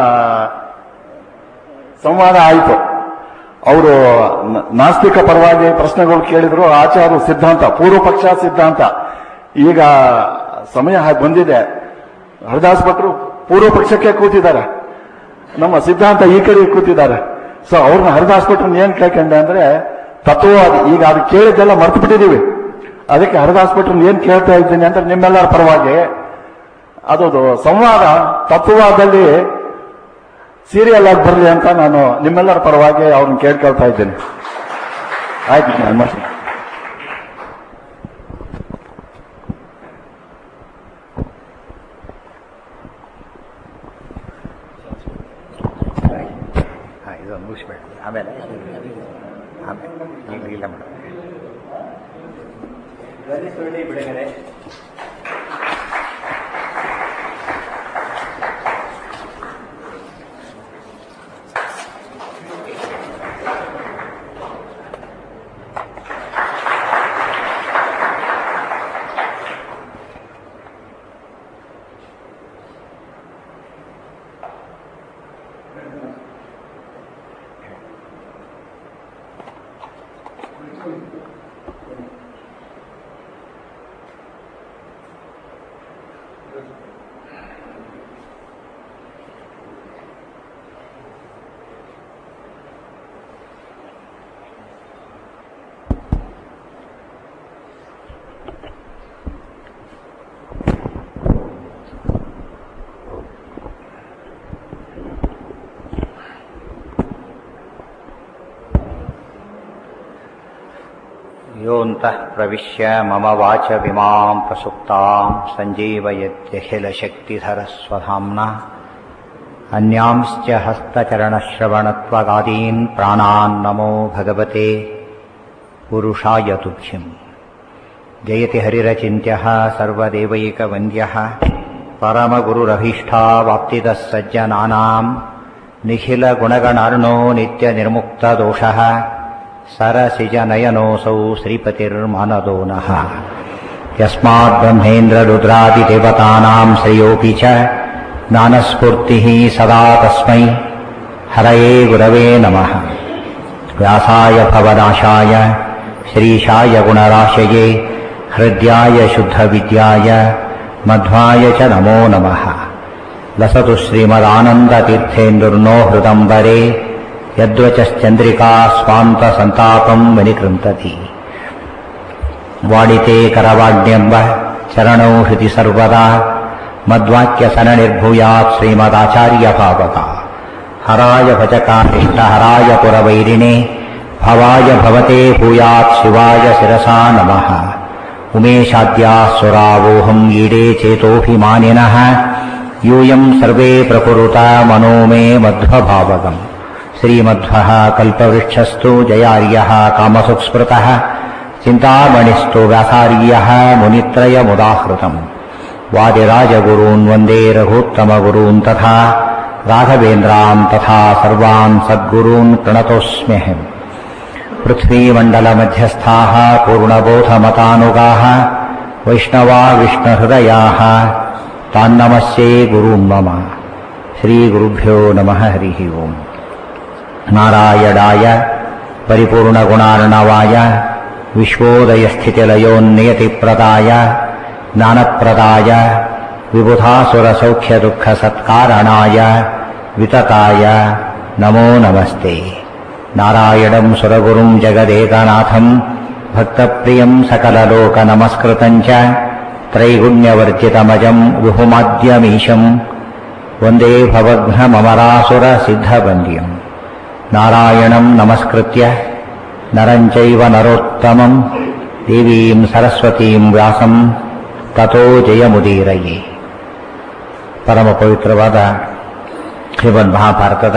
ಸಂವಾದ ಆಯಿತು ಅವರು ನಾಸ್ತಿಕ ಪರವಾಗಿ ಪ್ರಶ್ನೆಗಳು ಕೇಳಿದ್ರು ಆಚಾರ ಸಿದ್ಧಾಂತ ಪೂರ್ವ ಪಕ್ಷ ಸಿದ್ಧಾಂತ ಈಗ ಸಮಯ ಹಾಗೆ ಬಂದಿದೆ ಹರಿದಾಸ್ ಭಟ್ರು ಪೂರ್ವ ಪಕ್ಷಕ್ಕೆ ಕೂತಿದ್ದಾರೆ ನಮ್ಮ ಸಿದ್ಧಾಂತ ಈ ಕಡೆ ಕೂತಿದ್ದಾರೆ ಸೊ ಅವ್ರನ್ನ ಹರಿದಾಸ್ ಭಟ್ರನ್ನ ಏನ್ ಕೇಳ್ಕೊಂಡೆ ಅಂದ್ರೆ ತತ್ವವಾದಿ ಈಗ ಅದು ಕೇಳಿದ್ದೆಲ್ಲ ಮರ್ತು ಬಿಟ್ಟಿದೀವಿ ಅದಕ್ಕೆ ಹರಿದಾಸ್ ಭಟ್ರನ್ನ ಏನ್ ಕೇಳ್ತಾ ಇದ್ದೀನಿ ಅಂದ್ರೆ ನಿಮ್ಮೆಲ್ಲರ ಪರವಾಗಿ ಅದೊಂದು ಸಂವಾದ ತತ್ವವಾದಲ್ಲಿ ಸೀರಿಯಲ್ ಆಗಿ ಬರಲಿ ಅಂತ ನಾನು ನಿಮ್ಮೆಲ್ಲರ ಪರವಾಗಿ ಅವ್ರನ್ನ ಕೇಳ್ಕೊಳ್ತಾ ಇದ್ದೇನೆ ಆಯ್ತು ನಾನು ಮಾಡ್ತೀನಿ. ಇದೊಂದು ಮುಗಿಸ್ಬೇಡ ಆಮೇಲೆ ಆಮೇಲೆ ಈಗ ಇಲ್ಲ ಮೇಡಮ್ ಬಿಡುಗಡೆ योऽन्तः प्रविश्य मम वाचमिमां प्रसुप्तां सञ्जीवयत्यखिलशक्तिधरस्वधाम्ना अन्यांश्च हस्तचरणश्रवणत्वगादीन् प्राणान् नमो भगवते पुरुषाय तुभ्यम् जयति हरिरचिन्त्यः सर्वदेवैकवन्द्यः परमगुरुरभीष्टावाप्तिदः सज्जनानाम् निखिलगुणगणार्णो नित्यनिर्मुक्तदोषः सरसिजनयनोऽसौ श्रीपतिर्मानदो नः यस्माद्ब्रह्मेन्द्ररुद्रादिदेवतानाम् श्रेयोऽपि च ज्ञानस्फूर्तिः सदा तस्मै हरये गुरवे नमः व्यासाय भवनाशाय श्रीशाय गुणराशये हृद्याय शुद्धविद्याय मध्वाय च नमो नमः लसतु श्रीमदानन्दतीर्थेन्दुर्नो हृदम्बरे यद्वचश्चन्द्रिका स्वान्तसन्तापम् विनिकृन्तति वाडिते करवाण्यम्ब चरणौ हृदि सर्वदा मद्वाक्यसरणिर्भूयात् श्रीमदाचार्यभावका हराय भजकानिष्टहराय पुरवैरिणे भवाय भवते भूयात् शिवाय शिरसा नमः उमेशाद्याः सुरावोऽहम् ईडे चेतोऽभिमानिनः यूयम् सर्वे प्रकुरुता मनो मे मध्वभावगम् श्रीमध्वः कल्पवृक्षस्तु जयार्यः कामसुस्मृतः चिन्तामणिस्तु व्यासार्यः मुनित्रयमुदाहृतम् वादिराजगुरून् वन्दे रघुत्तमगुरून् तथा राघवेन्द्रान् तथा सर्वान् सद्गुरून् प्रणतोऽस्म्यहम् पृथ्वीमण्डलमध्यस्थाः पूर्णबोधमतानुगाः वैष्णवा विष्णुहृदयाः तान्नमस्ये गुरून् मम श्रीगुरुभ्यो नमः हरिः ओम् नारायणाय परिपूर्णगुणार्णवाय विश्वोदयस्थितिलयोन्नियतिप्रदाय ज्ञानप्रदाय विबुधासुरसौख्यदुःखसत्कारणाय वितताय नमो नमस्ते नारायणम् सुरगुरुम् जगदेकनाथम् भक्तप्रियम् सकललोकनमस्कृतम् च त्रैगुण्यवर्जितमजम् विहुमाद्यमीशम् वन्दे भवघ्नममरासुरसिद्धवन्द्यम् नारायणम् नमस्कृत्य नरम् चैव नरोत्तमम् देवीम् सरस्वतीम् ವ್ಯಾಸಂ ತಥೋ ಜಯಮುದೀರಯೇ ಪರಮ ಪವಿತ್ರವಾದ ಶ್ರೀಮದ್ ಮಹಾಭಾರತದ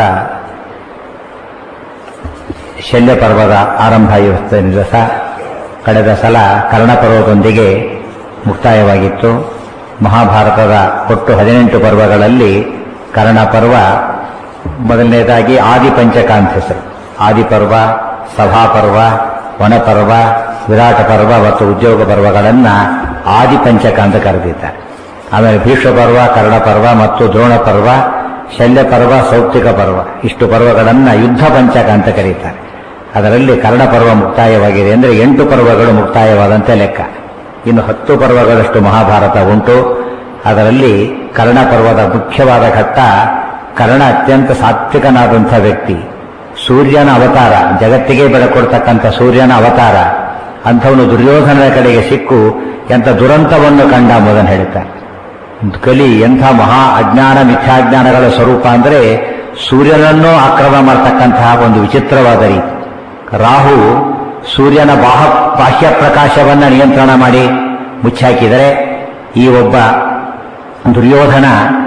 ಶಲ್ಯ ಪರ್ವದ ಆರಂಭ ಇವತ್ತಿನ ದಿವಸ ಕಳೆದ ಸಲ ಕರ್ಣಪರ್ವದೊಂದಿಗೆ ಮುಕ್ತಾಯವಾಗಿತ್ತು ಮಹಾಭಾರತದ ಒಟ್ಟು ಹದಿನೆಂಟು ಪರ್ವಗಳಲ್ಲಿ ಕರ್ಣಪರ್ವ ಮೊದಲನೇದಾಗಿ ಆದಿಪಂಚಕ ಅಂತ ಹೆಸರು ಆದಿಪರ್ವ ಸಭಾಪರ್ವ ವನಪರ್ವ ವಿರಾಟ ಪರ್ವ ಮತ್ತು ಉದ್ಯೋಗ ಪರ್ವಗಳನ್ನ ಆದಿಪಂಚಕ ಅಂತ ಕರೆದಿದ್ದಾರೆ ಆಮೇಲೆ ಭೀಷ್ಮ ಪರ್ವ ಕರ್ಣ ಪರ್ವ ಮತ್ತು ದ್ರೋಣ ಪರ್ವ ಶಲ್ಯ ಪರ್ವ ಸೌಪ್ತಿಕ ಪರ್ವ ಇಷ್ಟು ಪರ್ವಗಳನ್ನ ಯುದ್ಧ ಪಂಚಕ ಅಂತ ಕರೀತಾರೆ ಅದರಲ್ಲಿ ಕರ್ಣ ಪರ್ವ ಮುಕ್ತಾಯವಾಗಿದೆ ಅಂದರೆ ಎಂಟು ಪರ್ವಗಳು ಮುಕ್ತಾಯವಾದಂತೆ ಲೆಕ್ಕ ಇನ್ನು ಹತ್ತು ಪರ್ವಗಳಷ್ಟು ಮಹಾಭಾರತ ಉಂಟು ಅದರಲ್ಲಿ ಕರ್ಣ ಪರ್ವದ ಮುಖ್ಯವಾದ ಘಟ್ಟ ಕರ್ಣ ಅತ್ಯಂತ ಸಾತ್ವಿಕನಾದಂಥ ವ್ಯಕ್ತಿ ಸೂರ್ಯನ ಅವತಾರ ಜಗತ್ತಿಗೆ ಬೆಳಕೊಡ್ತಕ್ಕಂಥ ಸೂರ್ಯನ ಅವತಾರ ಅಂಥವನು ದುರ್ಯೋಧನನ ಕಡೆಗೆ ಸಿಕ್ಕು ಎಂಥ ದುರಂತವನ್ನು ಕಂಡ ಎಂಬುದನ್ನು ಹೇಳ್ತಾರೆ ಕಲಿ ಎಂಥ ಮಹಾ ಅಜ್ಞಾನ ಮಿಥ್ಯಾಜ್ಞಾನಗಳ ಸ್ವರೂಪ ಅಂದರೆ ಸೂರ್ಯನನ್ನು ಆಕ್ರಮಣ ಮಾಡತಕ್ಕಂತಹ ಒಂದು ವಿಚಿತ್ರವಾದ ರೀತಿ ರಾಹು ಸೂರ್ಯನ ಬಾಹ ಬಾಹ್ಯ ಪ್ರಕಾಶವನ್ನು ನಿಯಂತ್ರಣ ಮಾಡಿ ಮುಚ್ಚಾಕಿದರೆ ಈ ಒಬ್ಬ ದುರ್ಯೋಧನ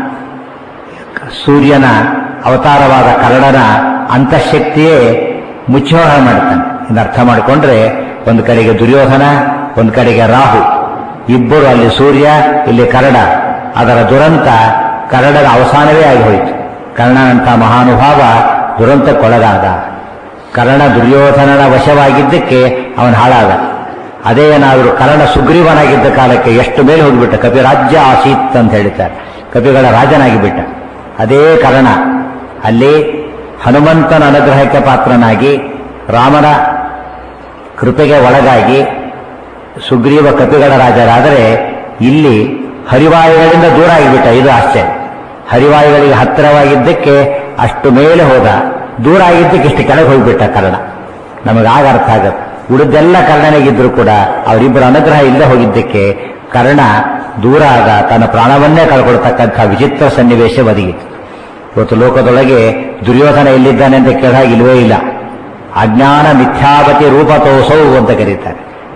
ಸೂರ್ಯನ ಅವತಾರವಾದ ಕರ್ಣನ ಅಂತಃಶಕ್ತಿಯೇ ಮುಚ್ಚೋಹ ಮಾಡ್ತಾನೆ ಇನ್ನು ಅರ್ಥ ಮಾಡಿಕೊಂಡ್ರೆ ಒಂದು ಕಡೆಗೆ ದುರ್ಯೋಧನ ಒಂದು ಕಡೆಗೆ ರಾಹು ಇಬ್ಬರು ಅಲ್ಲಿ ಸೂರ್ಯ ಇಲ್ಲಿ ಕರ್ಣ ಅದರ ದುರಂತ ಕರ್ಣದ ಅವಸಾನವೇ ಆಗಿ ಹೋಯಿತು ಕರ್ಣನಂಥ ಮಹಾನುಭಾವ ದುರಂತಕ್ಕೊಳಗಾದ ಕರ್ಣ ದುರ್ಯೋಧನನ ವಶವಾಗಿದ್ದಕ್ಕೆ ಅವನು ಹಾಳಾದ ಅದೇ ಏನಾದರೂ ಕರ್ಣ ಸುಗ್ರೀವನಾಗಿದ್ದ ಕಾಲಕ್ಕೆ ಎಷ್ಟು ಮೇಲೆ ಹೋಗಿಬಿಟ್ಟ ಕಪಿರಾಜ್ಯ ಆಸೀತ್ ಅಂತ ಹೇಳ್ತಾರೆ ಕಪಿಗಳ ರಾಜನಾಗಿ ಬಿಟ್ಟ ಅದೇ ಕರ್ಣ ಅಲ್ಲಿ ಹನುಮಂತನ ಅನುಗ್ರಹಕ್ಕೆ ಪಾತ್ರನಾಗಿ ರಾಮನ ಕೃಪೆಗೆ ಒಳಗಾಗಿ ಸುಗ್ರೀವ ಕಪಿಗಳ ರಾಜರಾದರೆ ಇಲ್ಲಿ ಹರಿವಾಯುಗಳಿಂದ ದೂರ ಆಗಿಬಿಟ್ಟ ಇದು ಆಶ್ಚರ್ಯ ಹರಿವಾಯುಗಳಿಗೆ ಹತ್ತಿರವಾಗಿದ್ದಕ್ಕೆ ಅಷ್ಟು ಮೇಲೆ ಹೋದ ದೂರ ಆಗಿದ್ದಕ್ಕೆ ಇಷ್ಟು ಕೆಳಗೆ ಹೋಗಿಬಿಟ್ಟ ಕರ್ಣ ನಮಗಾಗ ಅರ್ಥ ಆಗತ್ತೆ ಉಳಿದೆಲ್ಲ ಕರ್ಣನಿಗಿದ್ರು ಕೂಡ ಅವರಿಬ್ಬರ ಅನುಗ್ರಹ ಇಲ್ಲದೆ ಹೋಗಿದ್ದಕ್ಕೆ ಕರ್ಣ ದೂರ ಆದ ತನ್ನ ಪ್ರಾಣವನ್ನೇ ಕಳ್ಕೊಳ್ತಕ್ಕಂಥ ವಿಚಿತ್ರ ಸನ್ನಿವೇಶ ಒದಗಿತು ಇವತ್ತು ಲೋಕದೊಳಗೆ ದುರ್ಯೋಧನ ಎಲ್ಲಿದ್ದಾನೆ ಅಂತ ಕೇಳಾಗ ಇಲ್ವೇ ಇಲ್ಲ ಅಜ್ಞಾನ ಮಿಥ್ಯಾಪತಿ ರೂಪತೋಸೌ ಅಂತ ಕರೀತಾರೆ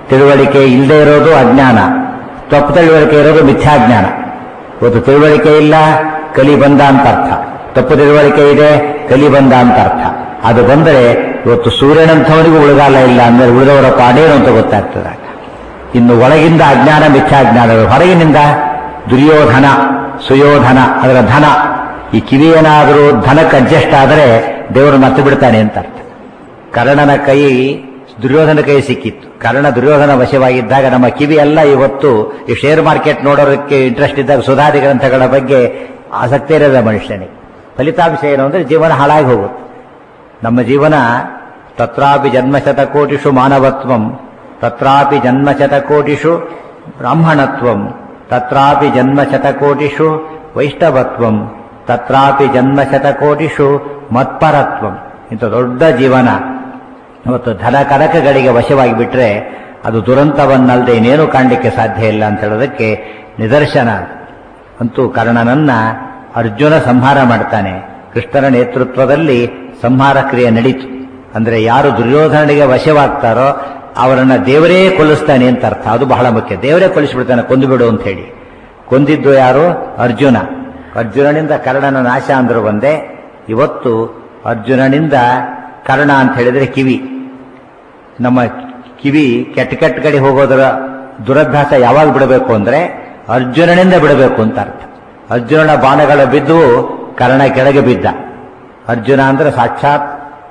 ತಿಳುವಳಿಕೆ ಇಲ್ಲದೆ ಇರೋದು ಅಜ್ಞಾನ ತಪ್ಪು ತಿಳುವಳಿಕೆ ಇರೋದು ಮಿಥ್ಯಾಜ್ಞಾನ ಇವತ್ತು ತಿಳುವಳಿಕೆ ಇಲ್ಲ ಕಲಿ ಬಂದ ಅಂತ ಅರ್ಥ ತಪ್ಪು ತಿಳುವಳಿಕೆ ಇದೆ ಕಲಿ ಬಂದ ಅಂತ ಅರ್ಥ ಅದು ಬಂದರೆ ಇವತ್ತು ಸೂರ್ಯನಂಥವನಿಗೂ ಉಳಿಗಾಲ ಇಲ್ಲ ಅಂದ್ರೆ ಉಳಿದವರ ಪಾಡೇನು ಅಂತ ಗೊತ್ತಾಗ್ತದೆ ಇನ್ನು ಒಳಗಿಂದ ಅಜ್ಞಾನ ಮಿಥ್ಯಾಜ್ಞಾನ ಹೊರಗಿನಿಂದ ದುರ್ಯೋಧನ ಸುಯೋಧನ ಅದರ ಧನ ಈ ಕಿವಿ ಏನಾದರೂ ಧನಕ್ಕೆ ಅಡ್ಜಸ್ಟ್ ಆದರೆ ದೇವರು ಮತ್ತೆ ಬಿಡ್ತಾನೆ ಅಂತ ಅರ್ಥ ಕರ್ಣನ ಕೈ ದುರ್ಯೋಧನ ಕೈ ಸಿಕ್ಕಿತ್ತು ಕರ್ಣ ದುರ್ಯೋಧನ ವಶವಾಗಿದ್ದಾಗ ನಮ್ಮ ಕಿವಿ ಎಲ್ಲ ಇವತ್ತು ಈ ಶೇರ್ ಮಾರ್ಕೆಟ್ ನೋಡೋದಕ್ಕೆ ಇಂಟ್ರೆಸ್ಟ್ ಇದ್ದಾಗ ಸುಧಾದಿ ಗ್ರಂಥಗಳ ಬಗ್ಗೆ ಆಸಕ್ತಿ ಇರೋದ ಮನುಷ್ಯನಿಗೆ ಫಲಿತಾಂಶ ಏನು ಅಂದ್ರೆ ಜೀವನ ಹಾಳಾಗಿ ಹೋಗುತ್ತೆ ನಮ್ಮ ಜೀವನ ತತ್ರಾಪಿ ಜನ್ಮಶತಕೋಟಿಷು ಮಾನವತ್ವಂ ತತ್ರಾಪಿ ಜನ್ಮಶತಕೋಟಿಷು ಬ್ರಾಹ್ಮಣತ್ವಂ ತತ್ರಾಪಿ ಜನ್ಮಶತಕೋಟಿಷು ವೈಷ್ಣವತ್ವಂ ತತ್ರಾಪಿ ಜನ್ಮಶತಕೋಟಿಷು ಮತ್ಪರತ್ವಂ ಇಂಥ ದೊಡ್ಡ ಜೀವನ ಇವತ್ತು ಧನ ಕನಕಗಳಿಗೆ ವಶವಾಗಿ ಬಿಟ್ರೆ ಅದು ದುರಂತವನ್ನಲ್ಲದೆ ಇನ್ನೇನು ಕಾಣಲಿಕ್ಕೆ ಸಾಧ್ಯ ಇಲ್ಲ ಅಂತ ಹೇಳೋದಕ್ಕೆ ನಿದರ್ಶನ ಅಂತೂ ಕರ್ಣನನ್ನ ಅರ್ಜುನ ಸಂಹಾರ ಮಾಡ್ತಾನೆ ಕೃಷ್ಣನ ನೇತೃತ್ವದಲ್ಲಿ ಸಂಹಾರ ಕ್ರಿಯೆ ನಡೀತು ಅಂದ್ರೆ ಯಾರು ದುರ್ಯೋಧನನಿಗೆ ವಶವಾಗ್ತಾರೋ ಅವರನ್ನ ದೇವರೇ ಕೊಲ್ಲಿಸ್ತಾನೆ ಅಂತ ಅರ್ಥ ಅದು ಬಹಳ ಮುಖ್ಯ ದೇವರೇ ಕೊಲ್ಲಿಸ್ಬಿಡ್ತಾನೆ ಕೊಂದು ಬಿಡು ಅಂತ ಹೇಳಿ ಕೊಂದಿದ್ದು ಯಾರು ಅರ್ಜುನ ಅರ್ಜುನನಿಂದ ಕರ್ಣನ ನಾಶ ಅಂದ್ರು ಒಂದೇ ಇವತ್ತು ಅರ್ಜುನನಿಂದ ಕರ್ಣ ಅಂತ ಹೇಳಿದ್ರೆ ಕಿವಿ ನಮ್ಮ ಕಿವಿ ಕೆಟ್ಟ ಕೆಟ್ಟ ಕಡೆ ಹೋಗೋದರ ದುರಭ್ಯಾಸ ಯಾವಾಗ ಬಿಡಬೇಕು ಅಂದ್ರೆ ಅರ್ಜುನನಿಂದ ಬಿಡಬೇಕು ಅಂತ ಅರ್ಥ ಅರ್ಜುನನ ಬಾಣಗಳ ಬಿದ್ದು ಕರ್ಣ ಕೆಳಗೆ ಬಿದ್ದ ಅರ್ಜುನ ಅಂದ್ರೆ ಸಾಕ್ಷಾತ್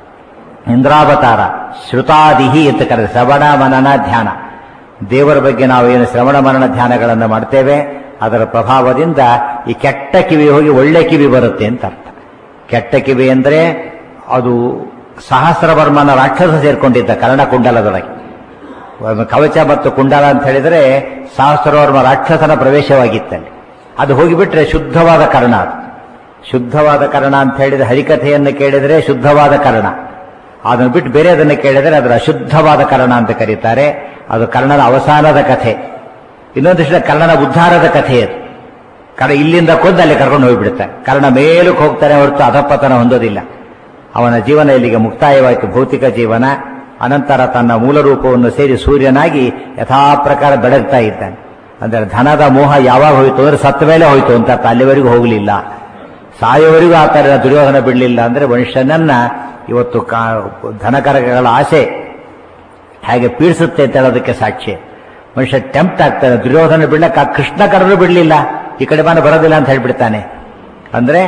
ಇಂದ್ರಾವತಾರ ಶ್ರುತಾದಿಹಿ ಅಂತ ಕರೆದ ಶ್ರವಣ ಮನನ ಧ್ಯಾನ ದೇವರ ಬಗ್ಗೆ ನಾವು ಏನು ಶ್ರವಣ ಮನನ ಧ್ಯಾನಗಳನ್ನು ಮಾಡ್ತೇವೆ ಅದರ ಪ್ರಭಾವದಿಂದ ಈ ಕೆಟ್ಟ ಕಿವಿ ಹೋಗಿ ಒಳ್ಳೆ ಕಿವಿ ಬರುತ್ತೆ ಅಂತ ಅರ್ಥ ಕೆಟ್ಟ ಕಿವಿ ಅಂದ್ರೆ ಅದು ಸಹಸ್ರವರ್ಮನ ರಾಕ್ಷಸ ಸೇರ್ಕೊಂಡಿದ್ದ ಕರ್ಣಕುಂಡಲದೊಳಗೆ ಕವಚ ಮತ್ತು ಕುಂಡಲ ಅಂತ ಹೇಳಿದ್ರೆ ಸಹಸ್ರವರ್ಮ ರಾಕ್ಷಸನ ಪ್ರವೇಶವಾಗಿತ್ತಲ್ಲಿ ಅದು ಹೋಗಿಬಿಟ್ರೆ ಶುದ್ಧವಾದ ಕರ್ಣ ಅದು ಶುದ್ಧವಾದ ಕರ್ಣ ಅಂತ ಹೇಳಿದ್ರೆ ಹರಿಕಥೆಯನ್ನು ಕೇಳಿದರೆ ಶುದ್ಧವಾದ ಕರ್ಣ ಅದನ್ನು ಬಿಟ್ಟು ಬೇರೆ ಅದನ್ನು ಕೇಳಿದರೆ ಅದರ ಅಶುದ್ಧವಾದ ಕರ್ಣ ಅಂತ ಕರೀತಾರೆ ಅದು ಕರ್ಣನ ಅವಸಾನದ ಕಥೆ ಇನ್ನೊಂದಿಷ್ಟು ಕರ್ಣನ ಉದ್ಧಾರದ ಕಥೆ ಅದು ಕರ್ಣ ಇಲ್ಲಿಂದ ಕೊಂದು ಅಲ್ಲಿ ಕರ್ಕೊಂಡು ಹೋಗ್ಬಿಡ್ತಾರೆ ಕರ್ಣ ಮೇಲಕ್ಕೆ ಹೋಗ್ತಾನೆ ಹೊರತು ಅಧಪತನ ಹೊಂದೋದಿಲ್ಲ ಅವನ ಜೀವನ ಇಲ್ಲಿಗೆ ಮುಕ್ತಾಯವಾಯಿತು ಭೌತಿಕ ಜೀವನ ಅನಂತರ ತನ್ನ ಮೂಲ ರೂಪವನ್ನು ಸೇರಿ ಸೂರ್ಯನಾಗಿ ಯಥಾ ಪ್ರಕಾರ ಬೆಳಗ್ತಾ ಇದ್ದಾನೆ ಅಂದ್ರೆ ಧನದ ಮೋಹ ಯಾವಾಗ ಹೋಯಿತು ಅಂದ್ರೆ ಸತ್ತ ಮೇಲೆ ಹೋಯಿತು ಅಂತ ಅರ್ಥ. ಅಲ್ಲಿವರೆಗೂ ಹೋಗಲಿಲ್ಲ ಸಾಯೋವರೆಗೂ ಆ ಥರ ದುರ್ಯೋಧನ ಬಿಡಲಿಲ್ಲ ಅಂದ್ರೆ ಮನುಷ್ಯನನ್ನ ಇವತ್ತು ಕಾ ಧನಕರಕಗಳ ಆಸೆ ಹೇಗೆ ಪೀಡಿಸುತ್ತೆ ಅಂತ ಹೇಳೋದಕ್ಕೆ ಸಾಕ್ಷಿ ಮನುಷ್ಯ ಟೆಂಪ್ಟ್ ಆಗ್ತಾನೆ ದುರ್ಯೋಧನ ಬಿಡ್ಲಕ್ಕೆ ಆ ಕೃಷ್ಣ ಕರೆದ್ರು ಬಿಡಲಿಲ್ಲ ಈ ಕಡೆ ಬಾನ ಬರೋದಿಲ್ಲ ಅಂತ ಹೇಳ್ಬಿಡ್ತಾನೆ ಅಂದ್ರೆ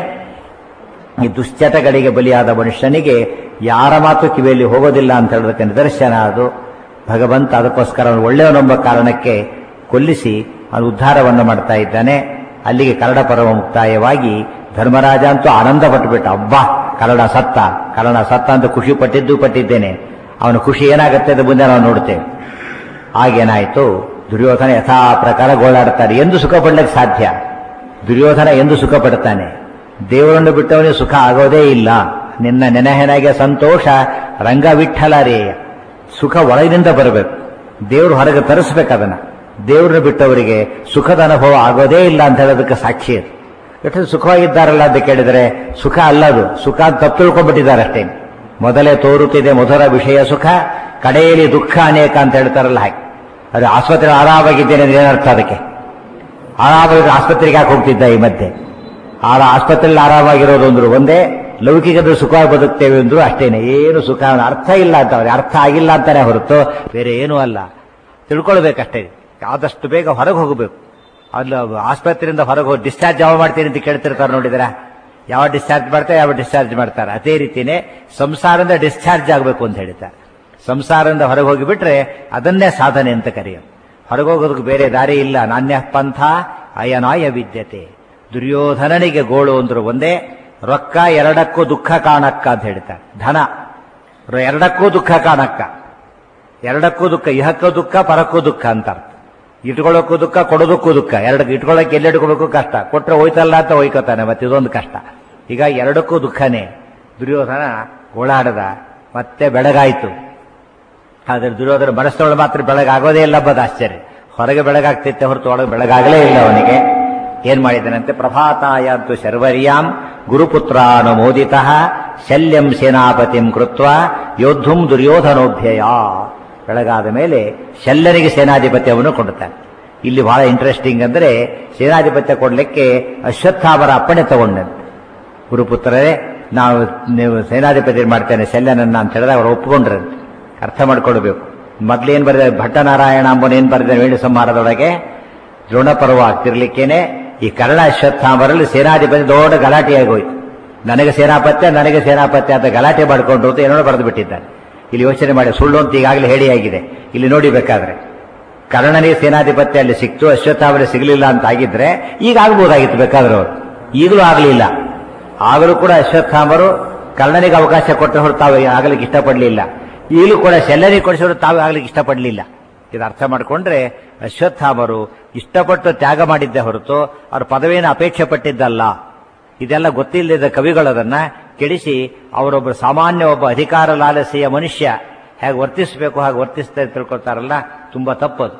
ಈ ದುಶ್ಚಟಗಳಿಗೆ ಬಲಿಯಾದ ಮನುಷ್ಯನಿಗೆ ಯಾರ ಮಾತು ಕಿವಿಯಲ್ಲಿ ಹೋಗೋದಿಲ್ಲ ಅಂತ ಹೇಳೋದಕ್ಕೆ ನಿದರ್ಶನ ಅದು ಭಗವಂತ ಅದಕ್ಕೋಸ್ಕರ ಅವನು ಒಳ್ಳೆಯವನೆಂಬ ಕಾರಣಕ್ಕೆ ಕೊಲ್ಲಿಸಿ ಅವನು ಉದ್ಧಾರವನ್ನು ಮಾಡ್ತಾ ಇದ್ದಾನೆ ಅಲ್ಲಿಗೆ ಕನ್ನಡ ಪರ್ವ ಮುಕ್ತಾಯವಾಗಿ ಧರ್ಮರಾಜ ಅಂತೂ ಆನಂದ ಪಟ್ಟುಬಿಟ್ಟ ಅಬ್ಬಾ ಕನ್ನಡ ಸತ್ತ ಕನ್ನಡ ಸತ್ತ ಅಂತ ಖುಷಿ ಪಟ್ಟಿದ್ದು ಪಟ್ಟಿದ್ದೇನೆ ಅವನ ಖುಷಿ ಏನಾಗುತ್ತೆ ಅಂತ ಮುಂದೆ ನಾವು ನೋಡ್ತೇವೆ ಆಗೇನಾಯಿತು ದುರ್ಯೋಧನ ಯಥಾ ಪ್ರಕಾರ ಗೋಳಾಡ್ತಾರೆ ಎಂದು ಸುಖ ಪಡ್ಲಿಕ್ಕೆ ಸಾಧ್ಯ ದುರ್ಯೋಧನ ಎಂದು ಸುಖ ಪಡ್ತಾನೆ ದೇವರನ್ನು ಬಿಟ್ಟವನಿಗೆ ಸುಖ ಆಗೋದೇ ಇಲ್ಲ ನಿನ್ನ ನೆನಹೆನಗೆ ಸಂತೋಷ ರಂಗವಿಠಲರೇಯ ಸುಖ ಒಳಗಿನಿಂದ ಬರಬೇಕು ದೇವರು ಹೊರಗೆ ತರಿಸ್ಬೇಕು ಅದನ್ನ ದೇವರನ್ನು ಬಿಟ್ಟವರಿಗೆ ಸುಖದ ಅನುಭವ ಆಗೋದೇ ಇಲ್ಲ ಅಂತ ಹೇಳೋದಕ್ಕೆ ಸಾಕ್ಷಿ ಅದು ಎಷ್ಟು ಸುಖವಾಗಿದ್ದಾರಲ್ಲ ಅಂತ ಕೇಳಿದರೆ ಸುಖ ಅಲ್ಲದು ಸುಖ ಅಂತ ತಪ್ಪು ತಿಳ್ಕೊಂಡ್ಬಿಟ್ಟಿದ್ದಾರೆ ಅಷ್ಟೇ ಮೊದಲೇ ತೋರುತ್ತಿದೆ ಮಧುರ ವಿಷಯ ಸುಖ ಕಡೆಯಲ್ಲಿ ದುಃಖ ಅನೇಕ ಅಂತ ಹೇಳ್ತಾರಲ್ಲ ಹಾಗೆ ಅದು ಆಸ್ಪತ್ರೆ ಆರಾಮಾಗಿದ್ದೇನೆ ಅಂದ್ರೆ ಏನರ್ಥ ಅದಕ್ಕೆ ಆರಾಮಾಗಿದ್ರೆ ಆಸ್ಪತ್ರೆಗೆ ಯಾಕೆ ಹೋಗ್ತಿದ್ದ ಈ ಮಧ್ಯೆ ಆ ಆಸ್ಪತ್ರೆಯಲ್ಲಿ ಆರಾಮಾಗಿರೋದು ಅಂದ್ರು ಒಂದೇ ಲೌಕಿಕದ ಸುಖವಾಗಿ ಬದುಕ್ತೇವೆ ಅಂದ್ರು ಅಷ್ಟೇನೆ ಏನು ಸುಖ ಅನ್ನೋ ಅರ್ಥ ಇಲ್ಲ ಅಂತ ಅವ್ರಿಗೆ ಅರ್ಥ ಆಗಿಲ್ಲ ಅಂತಾನೆ ಹೊರತು ಬೇರೆ ಏನೂ ಅಲ್ಲ ತಿಳ್ಕೊಳ್ಬೇಕಷ್ಟೇ ಆದಷ್ಟು ಬೇಗ ಹೊರಗೆ ಹೋಗಬೇಕು ಅಲ್ಲಿ ಆಸ್ಪತ್ರೆಯಿಂದ ಹೊರಗೆ ಹೋಗಿ ಡಿಸ್ಚಾರ್ಜ್ ಯಾವ ಮಾಡ್ತೀನಿ ಅಂತ ಕೇಳ್ತಿರ್ತಾರೆ ನೋಡಿದ್ರ ಯಾವ ಡಿಸ್ಚಾರ್ಜ್ ಮಾಡ್ತಾರೆ ಯಾವ ಡಿಸ್ಚಾರ್ಜ್ ಮಾಡ್ತಾರೆ ಅದೇ ರೀತಿನೇ ಸಂಸಾರದಿಂದ ಡಿಸ್ಚಾರ್ಜ್ ಆಗಬೇಕು ಅಂತ ಹೇಳ್ತಾರೆ ಸಂಸಾರದಿಂದ ಹೊರಗೆ ಹೋಗಿಬಿಟ್ರೆ ಅದನ್ನೇ ಸಾಧನೆ ಅಂತ ಕರೆಯೋದು ಹೊರಗೆ ಹೋಗೋದಕ್ಕೆ ಬೇರೆ ದಾರಿ ಇಲ್ಲ ನಾಣ್ಯ ಪಂಥ ಅಯನಾಯ ವಿದ್ಯತೆ ದುರ್ಯೋಧನನಿಗೆ ಗೋಳು ಅಂದ್ರು ಒಂದೇ ರೊಕ್ಕ ಎರಡಕ್ಕೂ ದುಃಖ ಕಾಣಕ್ಕ ಅಂತ ಹೇಳ್ತಾರೆ ಧನ ರ- ಎರಡಕ್ಕೂ ದುಃಖ ಕಾಣಕ್ಕ ಎರಡಕ್ಕೂ ದುಃಖ ಇಹಕ್ಕೂ ದುಃಖ ಪರಕ್ಕೂ ದುಃಖ ಅಂತ ಅರ್ಥ ಇಟ್ಕೊಳ್ಳೋಕ್ಕೂ ದುಃಖ ಕೊಡೋದಕ್ಕೂ ದುಃಖ ಎರಡು ಇಟ್ಕೊಳ್ಳೋಕೆ ಎಲ್ಲಿ ಇಟ್ಕೊಬೇಕು ಕಷ್ಟ ಕೊಟ್ರೆ ಹೋಯ್ತಲ್ಲ ಅಂತ ಹೋಯ್ಕೋತಾನೆ ಮತ್ತೆ ಇದೊಂದು ಕಷ್ಟ ಈಗ ಎರಡಕ್ಕೂ ದುಃಖನೇ ದುರ್ಯೋಧನ ಓಡಾಡದ ಮತ್ತೆ ಬೆಳಗಾಯ್ತು ಆದ್ರೆ ದುರ್ಯೋಧನ ಮನಸ್ಸೊಳಗೆ ಮಾತ್ರ ಬೆಳಗಾಗೋದೇ ಇಲ್ಲ ಬದ ಆಶ್ಚರ್ಯ ಹೊರಗೆ ಬೆಳಗಾಗ್ತಿತ್ತೆ ಹೊರತು ಒಳಗೆ ಬೆಳಗಾಗಲೇ ಇಲ್ಲ ಅವನಿಗೆ ಏನ್ ಮಾಡಿದನಂತೆ ಪ್ರಭಾತಾಯಾಂತು ಶರ್ವರ್ಯಾಂ ಗುರುಪುತ್ರಾನುಮೋದಿತ ಶಲ್ಯಂ ಸೇನಾಪತಿಂ ಕೃತ್ವ ಯೋದ್ಧುಂ ದುರ್ಯೋಧನೋಭ್ಯಯ ಬೆಳಗಾದ ಮೇಲೆ ಶಲ್ಯನಿಗೆ ಸೇನಾಧಿಪತ್ಯವನ್ನು ಕೊಡುತ್ತಾನೆ ಇಲ್ಲಿ ಬಹಳ ಇಂಟ್ರೆಸ್ಟಿಂಗ್ ಅಂದ್ರೆ ಸೇನಾಧಿಪತ್ಯ ಕೊಡ್ಲಿಕ್ಕೆ ಅಶ್ವತ್ಥಾಮರ ಅಪ್ಪಣೆ ತಗೊಂಡಂತೆ ಗುರುಪುತ್ರರೇ ನಾವು ನೀವು ಸೇನಾಧಿಪತಿ ಮಾಡ್ತೇನೆ ಶಲ್ಯನನ್ನ ಅಂತ ಹೇಳಿದಾಗ ಅವರು ಒಪ್ಪಿಕೊಂಡ್ರಂತೆ ಅರ್ಥ ಮಾಡ್ಕೊಳ್ಬೇಕು ಮೊದ್ಲೇನ್ ಬರೆದ ಭಟ್ಟನಾರಾಯಣ ಅಂಬನ್ ಏನ್ ಬರೆದ ವೇಣು ಸಂಹಾರದೊಳಗೆ ದ್ರೋಣಪರ್ವ ಆಗ್ತಿರ್ಲಿಕ್ಕೇನೆ ಈ ಕರ್ಣ ಅಶ್ವತ್ಥಾಮರಲ್ಲಿ ಸೇನಾಧಿಪತಿ ದೊಡ್ಡ ಗಲಾಟೆಯಾಗಿ ಹೋಯ್ತು ನನಗೆ ಸೇನಾಪತ್ಯ ನನಗೆ ಸೇನಾಪತ್ಯ ಅಂತ ಗಲಾಟೆ ಮಾಡಿಕೊಂಡು ಅಂತ ಏನೋ ಬರೆದು ಬಿಟ್ಟಿದ್ದಾನೆ ಇಲ್ಲಿ ಯೋಚನೆ ಮಾಡಿ ಸುಳ್ಳು ಅಂತ ಈಗಾಗಲೇ ಹೇಳಿಯಾಗಿದೆ ಇಲ್ಲಿ ನೋಡಿ ಬೇಕಾದ್ರೆ ಕರ್ಣನಿಗೆ ಸೇನಾಧಿಪತ್ಯ ಅಲ್ಲಿ ಸಿಕ್ತು ಅಶ್ವತ್ಥಾಮರಿಗೆ ಸಿಗಲಿಲ್ಲ ಅಂತ ಆಗಿದ್ರೆ ಈಗ ಆಗ್ಬೋದಾಗಿತ್ತು ಬೇಕಾದ್ರೆ ಅವರು ಈಗಲೂ ಆಗಲಿಲ್ಲ ಆಗಲೂ ಕೂಡ ಅಶ್ವತ್ಥಾಮರು ಕರ್ಣನಿಗೆ ಅವಕಾಶ ಕೊಟ್ಟರೆ ಹೊರತು ತಾವು ಆಗಲಿಕ್ಕೆ ಇಷ್ಟಪಡಲಿಲ್ಲ ಈಗಲೂ ಕೂಡ ಶಲ್ಯನಿಗೆ ಕೊಡಿಸೋರು ತಾವು ಆಗ್ಲಿಕ್ಕೆ ಇಷ್ಟಪಡಲಿಲ್ಲ ಇದು ಅರ್ಥ ಮಾಡಿಕೊಂಡ್ರೆ ಅಶ್ವತ್ಥಾಮರು ಇಷ್ಟಪಟ್ಟು ತ್ಯಾಗ ಮಾಡಿದ್ದೆ ಹೊರತು ಅವ್ರ ಪದವಿಯನ್ನು ಅಪೇಕ್ಷೆ ಪಟ್ಟಿದ್ದಲ್ಲ ಇದೆಲ್ಲ ಗೊತ್ತಿಲ್ಲದ ಕವಿಗಳದನ್ನ ಕೆಡಿಸಿ ಅವರೊಬ್ಬ ಸಾಮಾನ್ಯ ಒಬ್ಬ ಅಧಿಕಾರ ಲಾಲಸೆಯ ಮನುಷ್ಯ ಹೇಗೆ ವರ್ತಿಸಬೇಕು ಹಾಗೆ ವರ್ತಿಸ್ತಾ ತಿಳ್ಕೊಳ್ತಾರಲ್ಲ ತುಂಬಾ ತಪ್ಪದು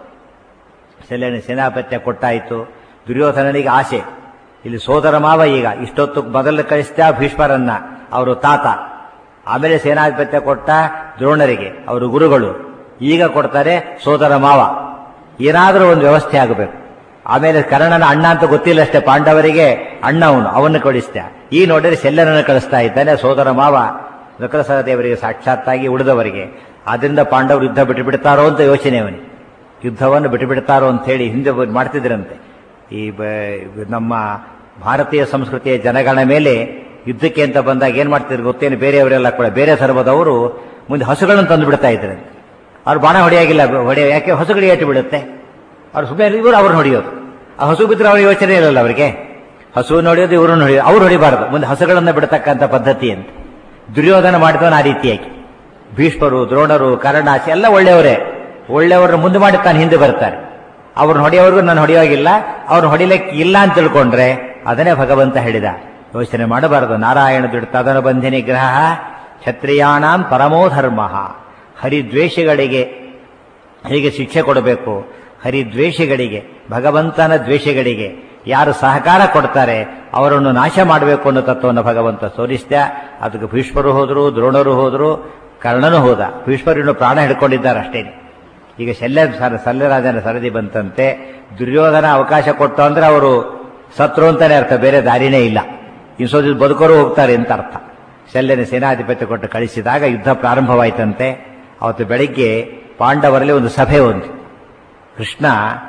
ಶಲ್ಯನ ಸೇನಾಪತ್ಯ ಕೊಟ್ಟಾಯಿತು ದುರ್ಯೋಧನನಿಗೆ ಆಸೆ ಇಲ್ಲಿ ಸೋದರ ಮಾವ ಈಗ ಇಷ್ಟೊತ್ತು ಮೊದಲು ಕಳಿಸ್ತಾ ಭೀಷ್ಮರನ್ನ ಅವರು ತಾತ ಆಮೇಲೆ ಸೇನಾಧಿಪತ್ಯ ಕೊಟ್ಟ ದ್ರೋಣರಿಗೆ ಅವರು ಗುರುಗಳು ಈಗ ಕೊಡ್ತಾರೆ ಸೋದರ ಮಾವ ಏನಾದರೂ ಒಂದು ವ್ಯವಸ್ಥೆ ಆಗಬೇಕು ಆಮೇಲೆ ಕರ್ಣನ ಅಣ್ಣ ಅಂತ ಗೊತ್ತಿಲ್ಲ ಅಷ್ಟೇ ಪಾಂಡವರಿಗೆ ಅಣ್ಣ ಅವನು ಅವನ್ನ ಕಳಿಸ್ತ ಈ ನೋಡಿದ್ರೆ ಶಲ್ಯನನ್ನು ಕಳಿಸ್ತಾ ಇದ್ದಾನೆ ಸೋದರ ಮಾವ ನಕಲ ಸಹದೇವರಿಗೆ ಸಾಕ್ಷಾತ್ತಾಗಿ ಉಳಿದವರಿಗೆ ಆದ್ರಿಂದ ಪಾಂಡವರು ಯುದ್ಧ ಬಿಟ್ಟು ಬಿಡ್ತಾರೋ ಅಂತ ಯೋಚನೆ ಅವನಿಗೆ ಯುದ್ಧವನ್ನು ಬಿಟ್ಟು ಬಿಡ್ತಾರೋ ಅಂತ ಹೇಳಿ ಹಿಂದೆ ಬಂದ್ ಮಾಡ್ತಿದ್ರಂತೆ ಈ ಬ- ನಮ್ಮ ಭಾರತೀಯ ಸಂಸ್ಕೃತಿಯ ಜನಗಳ ಮೇಲೆ ಯುದ್ಧಕ್ಕೆ ಅಂತ ಬಂದಾಗ ಏನ್ ಮಾಡ್ತಿದ್ರು ಗೊತ್ತೇನು ಬೇರೆಯವರೆಲ್ಲ ಕೂಡ ಬೇರೆ ಧರ್ಮದವರು ಮುಂದೆ ಹಸುಗಳನ್ನು ತಂದು ಬಿಡ್ತಾ ಇದ್ರಂತೆ ಅವ್ರು ಬಾಣ ಹೊಡೆಯಾಗಿಲ್ಲ ಹೊಡೆಯ ಯಾಕೆ ಹಸುಗಳು ಏಟು ಬಿಡುತ್ತೆ ಅವ್ರು ಸುಮ್ಮನೆ ಇವರು ಅವ್ರನ್ನ ಹೊಡೆಯೋದು ಆ ಹಸು ಬಿದ್ದರೆ ಅವ್ರ ಯೋಚನೆ ಇರಲ್ಲ ಅವರಿಗೆ ಹಸುವನ್ನು ಹೊಡೆಯೋದು ಇವ್ರನ್ನ ಹೊಡೆಯೋದು ಅವ್ರು ಹೊಡಿಬಾರ್ದು ಮುಂದೆ ಹಸುಗಳನ್ನು ಬಿಡತಕ್ಕಂಥ ಪದ್ಧತಿ ಅಂತ ದುರ್ಯೋಧನ ಮಾಡಿದವನು ಆ ರೀತಿಯಾಗಿ ಭೀಷ್ಮರು ದ್ರೋಣರು ಕರ್ಣಾಸಿ ಎಲ್ಲ ಒಳ್ಳೆಯವರೇ ಒಳ್ಳೆಯವ್ರನ್ನ ಮುಂದೆ ಮಾಡಿ ತಾನು ಹಿಂದೆ ಬರ್ತಾರೆ ಅವ್ರನ್ನ ಹೊಡೆಯೋವರೆಗೂ ನಾನು ಹೊಡೆಯೋಗಿಲ್ಲ ಅವ್ರನ್ನ ಹೊಡಿಲಿಕ್ಕೆ ಇಲ್ಲ ಅಂತ ತಿಳ್ಕೊಂಡ್ರೆ ಅದನ್ನೇ ಭಗವಂತ ಹೇಳಿದ ಯೋಚನೆ ಮಾಡಬಾರದು ನಾರಾಯಣ ದುಡ್ ತದನ ಬಂಧಿ ನಿಗ್ರಹ ಕ್ಷತ್ರಿಯಾಣಾಂ ಪರಮೋ ಧರ್ಮ ಹರಿದ್ವೇಷಗಳಿಗೆ ಹೇಗೆ ಶಿಕ್ಷೆ ಕೊಡಬೇಕು ಹರಿದ್ವೇಷಗಳಿಗೆ ಭಗವಂತನ ದ್ವೇಷಗಳಿಗೆ ಯಾರು ಸಹಕಾರ ಕೊಡ್ತಾರೆ ಅವರನ್ನು ನಾಶ ಮಾಡಬೇಕು ಅನ್ನೋ ತತ್ವವನ್ನು ಭಗವಂತ ತೋರಿಸ್ದ ಅದಕ್ಕೆ ಭೀಷ್ಮರು ಹೋದರು ದ್ರೋಣರು ಹೋದರು ಕರ್ಣನು ಹೋದ ಭೀಷ್ಮರು ಪ್ರಾಣ ಹಿಡ್ಕೊಂಡಿದ್ದಾರೆ ಅಷ್ಟೇನೆ ಈಗ ಶಲ್ಯ ಸರ ಶಲ್ಯರಾಜನ ಸರದಿ ಬಂತಂತೆ ದುರ್ಯೋಧನ ಅವಕಾಶ ಕೊಟ್ಟು ಅಂದ್ರೆ ಅವರು ಸತ್ರು ಅಂತಾನೆ ಅರ್ಥ ಬೇರೆ ದಾರಿನೇ ಇಲ್ಲ ಇನ್ಸೋದಿದ್ದು ಬದುಕೋರು ಹೋಗ್ತಾರೆ ಅಂತ ಅರ್ಥ ಶಲ್ಯನ ಸೇನಾಧಿಪತ್ಯ ಕೊಟ್ಟು ಕಳಿಸಿದಾಗ ಯುದ್ಧ ಪ್ರಾರಂಭವಾಯಿತಂತೆ ಅವತ್ತು ಬೆಳಿಗ್ಗೆ ಪಾಂಡವರಲ್ಲಿ ಒಂದು ಸಭೆ ಒಂದು ಕೃಷ್ಣ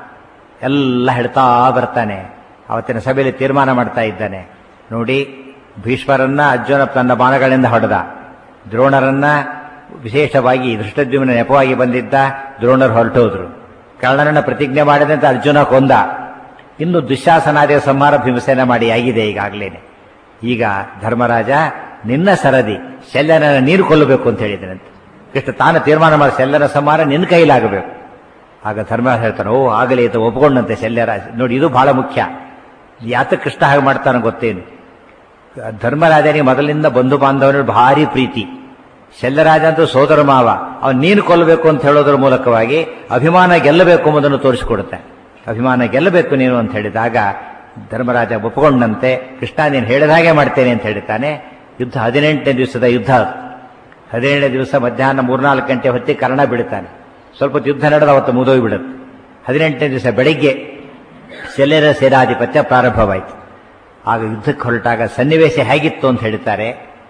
ಎಲ್ಲ ಹೇಳ್ತಾ ಬರ್ತಾನೆ ಅವತ್ತಿನ ಸಭೆಯಲ್ಲಿ ತೀರ್ಮಾನ ಮಾಡ್ತಾ ಇದ್ದಾನೆ ನೋಡಿ ಭೀಷ್ಮರನ್ನ ಅರ್ಜುನ ತನ್ನ ಬಾಣಗಳಿಂದ ಹೊಡೆದ ದ್ರೋಣರನ್ನ ವಿಶೇಷವಾಗಿ ದೃಷ್ಟದ್ಯುಮ್ನ ನೆಪವಾಗಿ ಬಂದಿದ್ದ ದ್ರೋಣರು ಹೊರಟೋದ್ರು ಕರ್ಣನನ್ನ ಪ್ರತಿಜ್ಞೆ ಮಾಡಿದಂತೆ ಅರ್ಜುನ ಕೊಂದ ಇನ್ನು ದುಶ್ಯಾಸನಾದಿಯ ಸಂಹಾರ ಭೀಮಸೇನ ಮಾಡಿ ಆಗಿದೆ ಈಗಾಗಲೇನೆ ಈಗ ಧರ್ಮರಾಜ ನಿನ್ನ ಸರದಿ ಶಲ್ಯನ ನೀರು ಕೊಲ್ಲಬೇಕು ಅಂತ ಹೇಳಿದನಂತೆ ಕೃಷ್ಣ ತಾನು ತೀರ್ಮಾನ ಮಾಡಿ ಶಲ್ಯನ ಸಂಹಾರ ನಿನ್ನ ಕೈಲಾಗಬೇಕು ಆಗ ಧರ್ಮರಾಜ ಹೇಳ್ತಾನೆ ಓ ಆಗಲಿ ಅಂತ ಒಪ್ಕೊಂಡಂತೆ ಶಲ್ಯರಾಜ ನೋಡಿ ಇದು ಬಹಳ ಮುಖ್ಯ ಯಾತ ಕೃಷ್ಣ ಹಾಗೆ ಮಾಡ್ತಾನೆ ಗೊತ್ತೇನು ಧರ್ಮರಾಜನಿಗೆ ಮೊದಲಿಂದ ಬಂಧು ಬಾಂಧವನ ಭಾರಿ ಪ್ರೀತಿ ಶಲ್ಯರಾಜ ಅಂತೂ ಸೋದರ ಮಾವ ಅವನು ನೀನು ಕೊಲ್ಲಬೇಕು ಅಂತ ಹೇಳೋದ್ರ ಮೂಲಕವಾಗಿ ಅಭಿಮಾನ ಗೆಲ್ಲಬೇಕು ಎಂಬುದನ್ನು ತೋರಿಸಿಕೊಡುತ್ತೆ ಅಭಿಮಾನ ಗೆಲ್ಲಬೇಕು ನೀನು ಅಂತ ಹೇಳಿದಾಗ ಧರ್ಮರಾಜ ಒಪ್ಪಿಕೊಂಡಂತೆ ಕೃಷ್ಣ ನೀನು ಹೇಳಿದ ಹಾಗೆ ಮಾಡ್ತೇನೆ ಅಂತ ಹೇಳ್ತಾನೆ ಯುದ್ಧ ಹದಿನೆಂಟನೇ ದಿವಸದ ಯುದ್ಧ ಅದು. ಹದಿನೇಳನೇ ದಿವಸ ಮಧ್ಯಾಹ್ನ ಮೂರ್ನಾಲ್ಕು ಗಂಟೆ ಹೊತ್ತಿ ಕರ್ಣ ಬಿಡುತ್ತಾನೆ ಸ್ವಲ್ಪ ಹೊತ್ತು ಯುದ್ಧ ನಡೆದ ಅವತ್ತು ಮುದೋಗಿ ಬಿಡುತ್ತೆ ಹದಿನೆಂಟನೇ ದಿವಸ ಬೆಳಿಗ್ಗೆ ಶಲ್ಯರ ಸೇನಾಧಿಪತ್ಯ ಪ್ರಾರಂಭವಾಯಿತು ಆಗ ಯುದ್ಧಕ್ಕೆ ಹೊರಟಾಗ ಸನ್ನಿವೇಶ ಹೇಗಿತ್ತು ಅಂತ ಹೇಳ್ತಾರೆ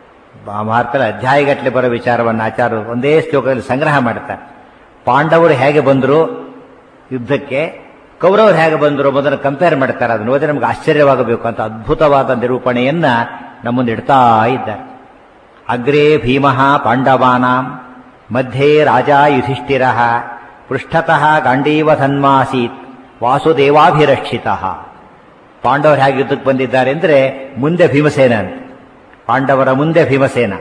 ಮಹಾಭಾರತದ ಅಧ್ಯಾಯಗಟ್ಟಲೆ ಬರೋ ವಿಚಾರವನ್ನು ಆಚಾರ್ಯರು ಒಂದೇ ಶ್ಲೋಕದಲ್ಲಿ ಸಂಗ್ರಹ ಮಾಡ್ತಾರೆ ಪಾಂಡವರು ಹೇಗೆ ಬಂದರು ಯುದ್ಧಕ್ಕೆ ಕೌರವರು ಹೇಗೆ ಬಂದರು ಎಂಬುದನ್ನು ಕಂಪೇರ್ ಮಾಡ್ತಾರೆ ಅದು ನೋಡಿದ್ರೆ ನಮ್ಗೆ ಆಶ್ಚರ್ಯವಾಗಬೇಕು ಅಂತ ಅದ್ಭುತವಾದ ನಿರೂಪಣೆಯನ್ನ ನಮ್ಮ ಮುಂದೆ ಇಡ್ತಾ ಇದ್ದಾರೆ ಅಗ್ರೇ ಭೀಮಃ ಪಾಂಡವಾನಾಂ ಮಧ್ಯೆ ರಾಜ ಯುಧಿಷ್ಠಿರ ಪೃಷ್ಠತಃ ಗಾಂಡೀವಧನ್ಮಾಸೀತ್ ವಾಸುದೇವಾಭಿರಕ್ಷಿತ ಪಾಂಡವರು ಹೇಗೆ ಯುದ್ಧಕ್ಕೆ ಬಂದಿದ್ದಾರೆ ಅಂದ್ರೆ ಮುಂದೆ ಭೀಮಸೇನ ಅಂತ ಪಾಂಡವರ ಮುಂದೆ ಭೀಮಸೇನ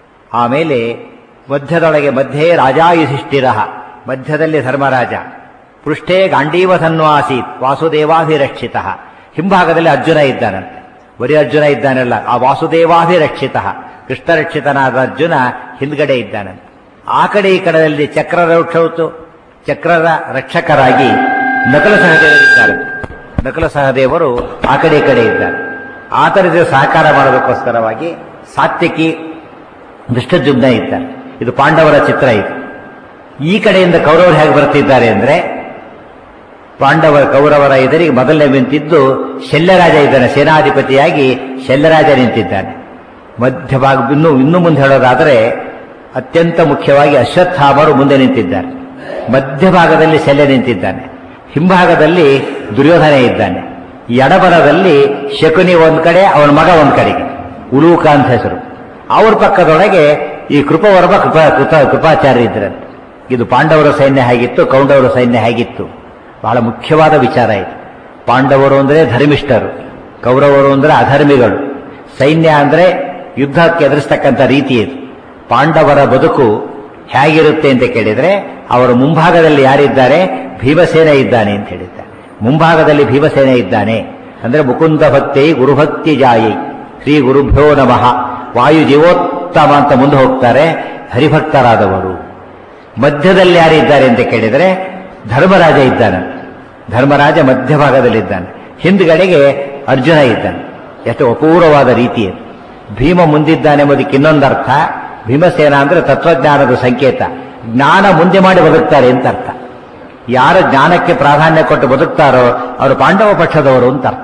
ಆಮೇಲೆ ಮಧ್ಯದೊಳಗೆ ಮಧ್ಯೆ ರಾಜಾ ಯುಧಿಷ್ಠಿರ ಮಧ್ಯದಲ್ಲಿ ಧರ್ಮರಾಜ ಪೃಷ್ಠೇ ಗಾಂಡೀವಧನ್ವಾಸೀತ್ ವಾಸುದೇವಾಭಿರಕ್ಷಿತ ಹಿಂಭಾಗದಲ್ಲಿ ಅರ್ಜುನ ಇದ್ದಾನಂತೆ ಬರೀ ಅರ್ಜುನ ಇದ್ದಾನಲ್ಲ ಆ ವಾಸುದೇವಾಭಿರಕ್ಷಿತ ಕೃಷ್ಣರಕ್ಷಿತನಾದ ಅರ್ಜುನ ಹಿಂದ್ಗಡೆ ಇದ್ದಾನಂತೆ ಆ ಕಡೆ ಈ ಕಡೆಯಲ್ಲಿ ಚಕ್ರ ರಕ್ಷೌತು ಚಕ್ರರ ರಕ್ಷಕರಾಗಿ ನಕಲ ಸಹದೇವರಿದ್ದಾರೆ ನಕಲ ಸಹದೇವರು ಆ ಕಡೆ ಈ ಕಡೆ ಇದ್ದಾರೆ ಆತನಿಗೆ ಸಹಕಾರ ಮಾಡೋದಕ್ಕೋಸ್ಕರವಾಗಿ ಸಾತ್ವಿಕಿ ದುಷ್ಟಜುಮ್ನ ಇದ್ದಾರೆ ಇದು ಪಾಂಡವರ ಚಿತ್ರ ಇದು ಈ ಕಡೆಯಿಂದ ಕೌರವರು ಹೇಗೆ ಬರ್ತಿದ್ದಾರೆ ಅಂದ್ರೆ ಪಾಂಡವ ಕೌರವರ ಎದುರಿಗೆ ಮೊದಲನೇ ನಿಂತಿದ್ದು ಶಲ್ಯರಾಜ ಇದ್ದಾನೆ ಸೇನಾಧಿಪತಿಯಾಗಿ ಶಲ್ಯರಾಜ ನಿಂತಿದ್ದಾನೆ ಮಧ್ಯಭಾಗ ಇನ್ನು ಇನ್ನು ಮುಂದೆ ಹೇಳೋದಾದರೆ ಅತ್ಯಂತ ಮುಖ್ಯವಾಗಿ ಅಶ್ವತ್ಥಾಮರು ಮುಂದೆ ನಿಂತಿದ್ದಾರೆ ಮಧ್ಯಭಾಗದಲ್ಲಿ ಶಲ್ಯ ನಿಂತಿದ್ದಾನೆ ಹಿಂಭಾಗದಲ್ಲಿ ದುರ್ಯೋಧನ ಇದ್ದಾನೆ ಎಡಬರದಲ್ಲಿ ಶಕುನಿ ಒಂದ್ ಕಡೆ ಅವನ ಮಗ ಒಂದ್ ಕಡೆಗೆ ಉಲೂಕ ಅಂತ ಹೆಸರು ಅವ್ರ ಪಕ್ಕದೊಳಗೆ ಈ ಕೃಪವರ್ಮ ಕೃಪಾ ಕೃಪಾ ಕೃಪಾಚಾರ್ಯ ಇದ್ರಂತೆ ಇದು ಪಾಂಡವರ ಸೈನ್ಯ ಹೇಗಿತ್ತು ಕೌಂಡವರ ಸೈನ್ಯ ಹೇಗಿತ್ತು ಬಹಳ ಮುಖ್ಯವಾದ ವಿಚಾರ ಇದು ಪಾಂಡವರು ಅಂದ್ರೆ ಧರ್ಮಿಷ್ಠರು ಕೌರವರು ಅಂದ್ರೆ ಅಧರ್ಮಿಗಳು ಸೈನ್ಯ ಅಂದ್ರೆ ಯುದ್ಧಕ್ಕೆ ಎದುರಿಸ್ತಕ್ಕಂಥ ರೀತಿ ಇದು ಪಾಂಡವರ ಬದುಕು ಹೇಗಿರುತ್ತೆ ಅಂತ ಕೇಳಿದ್ರೆ ಅವರ ಮುಂಭಾಗದಲ್ಲಿ ಯಾರಿದ್ದಾರೆ ಭೀಮಸೇನ ಇದ್ದಾನೆ ಅಂತ ಹೇಳಿದ್ದಾರೆ ಮುಂಭಾಗದಲ್ಲಿ ಭೀಮಸೇನ ಇದ್ದಾನೆ ಅಂದ್ರೆ ಮುಕುಂದ ಭಕ್ತಿ ಗುರುಭಕ್ತಿ ಜಾಯಿ ಶ್ರೀ ಗುರುಭ್ಯೋ ನಮಃ ವಾಯು ಜೀವೋತ್ತಮ ಅಂತ ಮುಂದೆ ಹೋಗ್ತಾರೆ ಹರಿಭಕ್ತರಾದವರು ಮಧ್ಯದಲ್ಲಿ ಯಾರಿದ್ದಾರೆ ಅಂತ ಕೇಳಿದರೆ ಧರ್ಮರಾಜ ಇದ್ದಾನೆ ಧರ್ಮರಾಜ ಮಧ್ಯಭಾಗದಲ್ಲಿದ್ದಾನೆ ಹಿಂದ್ಗಡೆಗೆ ಅರ್ಜುನ ಇದ್ದಾನೆ ಎಷ್ಟು ಅಪೂರ್ವವಾದ ರೀತಿ ಅದು ಭೀಮ ಮುಂದಿದ್ದಾನೆ ಎಂಬುದಕ್ಕೆ ಇನ್ನೊಂದು ಅರ್ಥ ಭೀಮಸೇನ ಅಂದ್ರೆ ತತ್ವಜ್ಞಾನದ ಸಂಕೇತ ಜ್ಞಾನ ಮುಂದೆ ಮಾಡಿ ಬದುಕ್ತಾರೆ ಅಂತ ಅರ್ಥ ಯಾರು ಜ್ಞಾನಕ್ಕೆ ಪ್ರಾಧಾನ್ಯ ಕೊಟ್ಟು ಬದುಕ್ತಾರೋ ಅವರು ಪಾಂಡವ ಪಕ್ಷದವರು ಅಂತ ಅರ್ಥ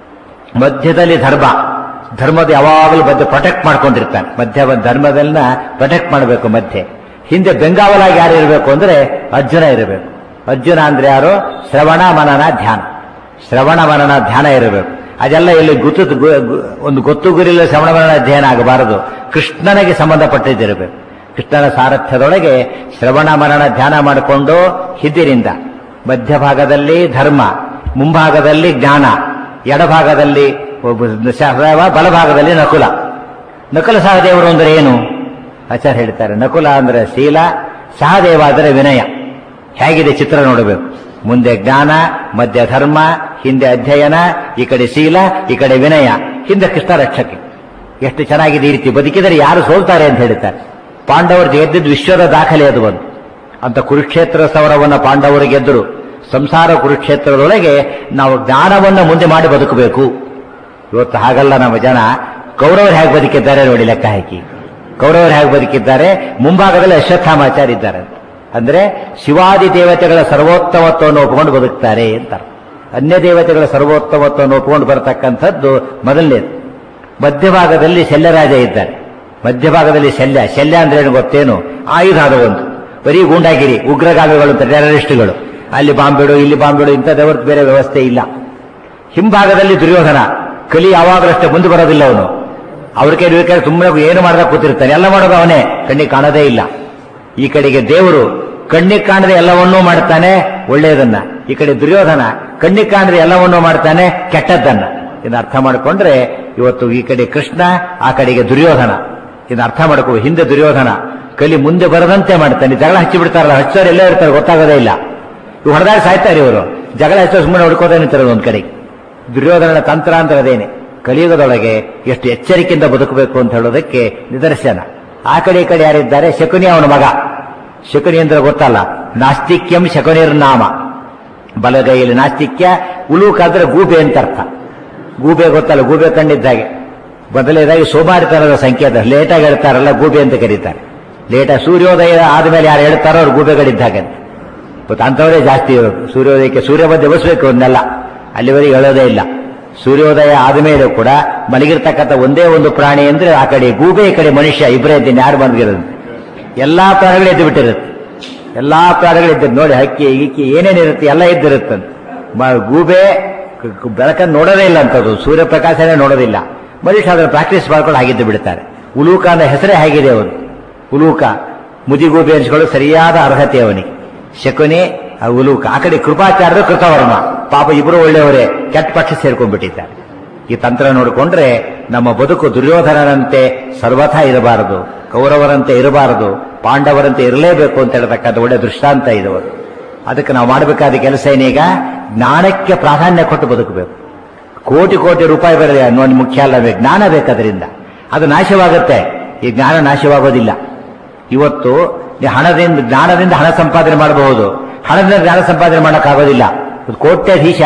ಮಧ್ಯದಲ್ಲಿ ಧರ್ಮ ಧರ್ಮದ ಯಾವಾಗಲೂ ಮಧ್ಯೆ ಪ್ರೊಟೆಕ್ಟ್ ಮಾಡ್ಕೊಂಡಿರ್ತಾನೆ ಮಧ್ಯ ಧರ್ಮದನ್ನ ಪ್ರೊಟೆಕ್ಟ್ ಮಾಡಬೇಕು ಮಧ್ಯೆ ಹಿಂದೆ ಬೆಂಗಾವಲಾಗಿ ಯಾರು ಇರಬೇಕು ಅಂದ್ರೆ ಅರ್ಜುನ ಇರಬೇಕು ಅರ್ಜುನ ಅಂದ್ರೆ ಯಾರು ಶ್ರವಣ ಮನನ ಧ್ಯಾನ ಶ್ರವಣ ಮನನ ಧ್ಯಾನ ಇರಬೇಕು ಅದೆಲ್ಲ ಇಲ್ಲಿ ಗುತ್ತು ಗು- ಗು- ಒಂದು ಗೊತ್ತು ಗುರಿಲ್ಲ ಶ್ರವಣ ಮನನ ಧ್ಯಾನ ಆಗಬಾರದು ಕೃಷ್ಣನಿಗೆ ಸಂಬಂಧಪಟ್ಟಿದ್ದಿರಬೇಕು ಕೃಷ್ಣನ ಸಾರಥ್ಯದೊಳಗೆ ಶ್ರವಣ ಮರಣ ಧ್ಯಾನ ಮಾಡಿಕೊಂಡು ಹಿದ್ದಿನಿಂದ ಮಧ್ಯಭಾಗದಲ್ಲಿ ಧರ್ಮ ಮುಂಭಾಗದಲ್ಲಿ ಜ್ಞಾನ ಎಡಭಾಗದಲ್ಲಿ ಒಬ್ಬ ಸಹದೇವ ಬಲಭಾಗದಲ್ಲಿ ನಕುಲ ನಕುಲ ಸಹದೇವರು ಅಂದ್ರೆ ಏನು ಆಚಾರ್ಯ ಹೇಳ್ತಾರೆ ನಕುಲ ಅಂದ್ರೆ ಶೀಲ ಸಹದೇವ ಅಂದರೆ ವಿನಯ ಹೇಗಿದೆ ಚಿತ್ರ ನೋಡಬೇಕು ಮುಂದೆ ಜ್ಞಾನ ಮಧ್ಯ ಧರ್ಮ ಹಿಂದೆ ಅಧ್ಯಯನ ಈ ಕಡೆ ಶೀಲ ಈ ಕಡೆ ವಿನಯ ಹಿಂದೆ ಕೃಷ್ಣ ರಕ್ಷಕೆ ಎಷ್ಟು ಚೆನ್ನಾಗಿದೆ ಈ ರೀತಿ ಬದುಕಿದರೆ ಯಾರು ಸೋಲ್ತಾರೆ ಅಂತ ಹೇಳ್ತಾರೆ ಪಾಂಡವರು ಗೆದ್ದಿದ್ದು ವಿಶ್ವದ ದಾಖಲೆ ಅದು ಒಂದು ಅಂತ ಕುರುಕ್ಷೇತ್ರ ಸಮರವನ್ನ ಪಾಂಡವರು ಗೆದ್ದರು ಸಂಸಾರ ಕುರುಕ್ಷೇತ್ರದೊಳಗೆ ನಾವು ಜ್ಞಾನವನ್ನ ಮುಂದೆ ಮಾಡಿ ಬದುಕಬೇಕು ಇವತ್ತು ಹಾಗಲ್ಲ ನಮ್ಮ ಜನ ಕೌರವರು ಹೇಗೆ ಬದುಕಿದ್ದಾರೆ ನೋಡಿ ಲೆಕ್ಕ ಹಾಕಿ ಕೌರವರು ಹೇಗೆ ಬದುಕಿದ್ದಾರೆ ಮುಂಭಾಗದಲ್ಲಿ ಅಶ್ವತ್ಥಾಮಾಚಾರ್ಯ ಇದ್ದಾರೆ ಅಂದ್ರೆ ಶಿವಾದಿ ದೇವತೆಗಳ ಸರ್ವೋತ್ತಮತ್ವವನ್ನು ಒಪ್ಪಿಕೊಂಡು ಬದುಕ್ತಾರೆ ಅಂತ ಅನ್ಯ ದೇವತೆಗಳ ಸರ್ವೋತ್ತಮತ್ವವನ್ನು ಒಪ್ಪಿಕೊಂಡು ಬರತಕ್ಕಂಥದ್ದು ಮೊದಲನೇದು ಮಧ್ಯಭಾಗದಲ್ಲಿ ಶಲ್ಯರಾಜ ಇದ್ದಾರೆ ಮಧ್ಯಭಾಗದಲ್ಲಿ ಶಲ್ಯ ಶಲ್ಯ ಅಂದ್ರೆ ಏನು ಗೊತ್ತೇನು ಆಯುಧ ಅದು ಒಂದು ಬರೀ ಗೂಂಡಾಗಿರಿ ಉಗ್ರಗಾಮಿಗಳು ಅಂತ ಟೆರರಿಸ್ಟ್ಗಳು ಅಲ್ಲಿ ಬಾಂಬಿಡು ಇಲ್ಲಿ ಬಾಂಬಿಡು ಇಂಥದ್ದವರ್ದು ಬೇರೆ ವ್ಯವಸ್ಥೆ ಇಲ್ಲ ಹಿಂಭಾಗದಲ್ಲಿ ದುರ್ಯೋಧನ ಕಲಿ ಯಾವಾಗಲಷ್ಟೇ ಮುಂದೆ ಬರೋದಿಲ್ಲ ಅವನು ಅವ್ರ ಕೈ ಬೇಕಾದ್ರೆ ಸುಮ್ಮನೆ ಏನು ಮಾಡ್ದ ಕೂತಿರ್ತಾನೆ ಎಲ್ಲ ಮಾಡೋದು ಅವನೇ ಕಣ್ಣಿಗೆ ಕಾಣೋದೇ ಇಲ್ಲ ಈ ಕಡೆಗೆ ದೇವರು ಕಣ್ಣಿಗೆ ಕಾಣದೆ ಎಲ್ಲವನ್ನೂ ಮಾಡ್ತಾನೆ ಒಳ್ಳೆಯದನ್ನ ಈ ಕಡೆ ದುರ್ಯೋಧನ ಕಣ್ಣಿಗೆ ಕಾಣದೆ ಎಲ್ಲವನ್ನೂ ಮಾಡ್ತಾನೆ ಕೆಟ್ಟದ್ದನ್ನ ಇದನ್ನ ಅರ್ಥ ಮಾಡಿಕೊಂಡ್ರೆ ಇವತ್ತು ಈ ಕಡೆ ಕೃಷ್ಣ ಆ ಕಡೆಗೆ ದುರ್ಯೋಧನ ಇದನ್ನ ಅರ್ಥ ಮಾಡ್ಕೋ ಹಿಂದೆ ದುರ್ಯೋಧನ ಕಲಿ ಮುಂದೆ ಬರದಂತೆ ಮಾಡ್ತಾನೆ ಜಗಳ ಹಚ್ಚಿ ಬಿಡ್ತಾರಲ್ಲ ಹಚ್ಚೋರು ಎಲ್ಲೇ ಇರ್ತಾರೆ ಗೊತ್ತಾಗೋದೇ ಇಲ್ಲ ಇವು ಹೊಡೆದಾಗ ಸಾಯ್ತಾರೆ ಇವರು ಜಗಳ ಹಚ್ಚೋ ಸುಮ್ಮನೆ ಹೊಡ್ಕೋದೇ ನಿಂತಿರೋದು ಒಂದ್ ಕಡೆಗೆ ದುರ್ಯೋಧನನ ತಂತ್ರ ಅಂದ್ರೆ ಅದೇನೆ ಕಲಿಯುಗದೊಳಗೆ ಎಷ್ಟು ಎಚ್ಚರಿಕೆಯಿಂದ ಬದುಕಬೇಕು ಅಂತ ಹೇಳೋದಕ್ಕೆ ನಿದರ್ಶನ ಆ ಕಡೆ ಈ ಕಡೆ ಯಾರಿದ್ದಾರೆ ಶಕುನಿ ಅವನ ಮಗ ಶಕುನಿ ಅಂದ್ರೆ ಗೊತ್ತಲ್ಲ ನಾಸ್ತಿಕ್ಯಂ ಶಕುನಿರ್ ನಾಮ ಬಲಗೈಯಲ್ಲಿ ನಾಸ್ತಿಕ್ಯ ಉಲೂಕ ಅಂದ್ರೆ ಗೂಬೆ ಅಂತ ಅರ್ಥ ಗೂಬೆ ಗೊತ್ತಲ್ಲ ಗೂಬೆ ಕಂಡಿದ್ದಾಗೆ ಬದಲೇದಾಗಿ ಸೋಮಾರಿತನದ ಸಂಕೇತ ಲೇಟಾಗಿ ಹೇಳ್ತಾರಲ್ಲ ಗೂಬೆ ಅಂತ ಕರೀತಾರೆ ಲೇಟ ಸೂರ್ಯೋದಯ ಆದ್ಮೇಲೆ ಯಾರು ಹೇಳ್ತಾರೋ ಅವ್ರು ಗೂಬೆಗಳಿದ್ದಾಗೆ ಇವತ್ತು ಅಂಥವರೇ ಜಾಸ್ತಿ ಇರೋದು ಸೂರ್ಯೋದಯಕ್ಕೆ ಸೂರ್ಯ ಬಂದು ಎಬ್ಬಿಸ್ಬೇಕು ಅವನ್ನೆಲ್ಲ ಅಲ್ಲಿವರೆಗೆ ಹೇಳೋದೇ ಇಲ್ಲ ಸೂರ್ಯೋದಯ ಆದಮೇಲೆ ಕೂಡ ಮಲಗಿರ್ತಕ್ಕಂಥ ಒಂದೇ ಒಂದು ಪ್ರಾಣಿ ಅಂದ್ರೆ ಆ ಕಡೆ ಗೂಬೆ ಈ ಕಡೆ ಮನುಷ್ಯ ಇಬ್ಬರೇ ಇದ್ದೀನಿ ಯಾರು ಬಂದಿರೋದು ಎಲ್ಲಾ ಪ್ರಾಣಿಗಳು ಎದ್ದು ಬಿಟ್ಟಿರುತ್ತೆ ಎಲ್ಲಾ ಪ್ರಾಣಿಗಳು ಎದ್ದು ನೋಡಿ ಹಕ್ಕಿ ಇಕ್ಕಿ ಏನೇನಿರುತ್ತೆ ಎಲ್ಲ ಎದ್ದಿರುತ್ತೆ ಮ- ಗೂಬೆ ಕ- ಕ- ಬೆಳಕನ್ನು ನೋಡೋದೇ ಇಲ್ಲ ಅಂತದ್ದು ಸೂರ್ಯಪ್ರಕಾಶನೇ ನೋಡೋದಿಲ್ಲ ಮನುಷ್ಯ ಅದನ್ನು ಪ್ರಾಕ್ಟೀಸ್ ಮಾಡ್ಕೊಂಡು ಹಾಗಿದ್ದು ಬಿಡ್ತಾರೆ ಉಲೂಕ ಅನ್ನೋ ಹೆಸರೇ ಹೇಗಿದೆ ಅವನು ಉಲೂಕ ಮುದಿಗೂಬೆ ಅನ್ಸ್ಕೊಳ್ಳೋ ಸರಿಯಾದ ಅರ್ಹತೆ ಅವನಿಗೆ ಶಕುನಿ ಆ ಉಲೂಕ ಆ ಕಡೆ ಕೃಪಾಚಾರ್ಯರು ಕೃತವರ್ಮ ಪಾಪ ಇಬ್ಬರು ಒಳ್ಳೆಯವರೇ ಕೆಟ್ಟ ಪಕ್ಷ ಸೇರ್ಕೊಂಡ್ಬಿಟ್ಟಿದ್ದಾರೆ ಈ ತಂತ್ರ ನೋಡಿಕೊಂಡ್ರೆ ನಮ್ಮ ಬದುಕು ದುರ್ಯೋಧನನಂತೆ ಸರ್ವಥಾ ಇರಬಾರದು ಕೌರವರಂತೆ ಇರಬಾರದು ಪಾಂಡವರಂತೆ ಇರಲೇಬೇಕು ಅಂತ ಹೇಳ್ತಕ್ಕಂಥ ಒಳ್ಳೆ ದೃಷ್ಟಾಂತ ಇದು ಅದು. ಅದಕ್ಕೆ ನಾವು ಮಾಡಬೇಕಾದ ಕೆಲಸ ಏನೀಗ ಜ್ಞಾನಕ್ಕೆ ಪ್ರಾಧಾನ್ಯ ಕೊಟ್ಟು ಬದುಕಬೇಕು ಕೋಟಿ ಕೋಟಿ ರೂಪಾಯಿ ಬರಲಿ ಅನ್ನೋದು ಮುಖ್ಯ ಅಲ್ಲವೇ ಜ್ಞಾನ ಬೇಕದರಿಂದ ಅದು ನಾಶವಾಗುತ್ತೆ ಈ ಜ್ಞಾನ ನಾಶವಾಗೋದಿಲ್ಲ ಇವತ್ತು ಈ ಹಣದಿಂದ ಜ್ಞಾನದಿಂದ ಹಣ ಸಂಪಾದನೆ ಮಾಡಬಹುದು ಹಣದಿಂದ ಜ್ಞಾನ ಸಂಪಾದನೆ ಮಾಡೋಕ್ಕಾಗೋದಿಲ್ಲ ಇದು ಕೋಟ್ಯಾಧೀಶ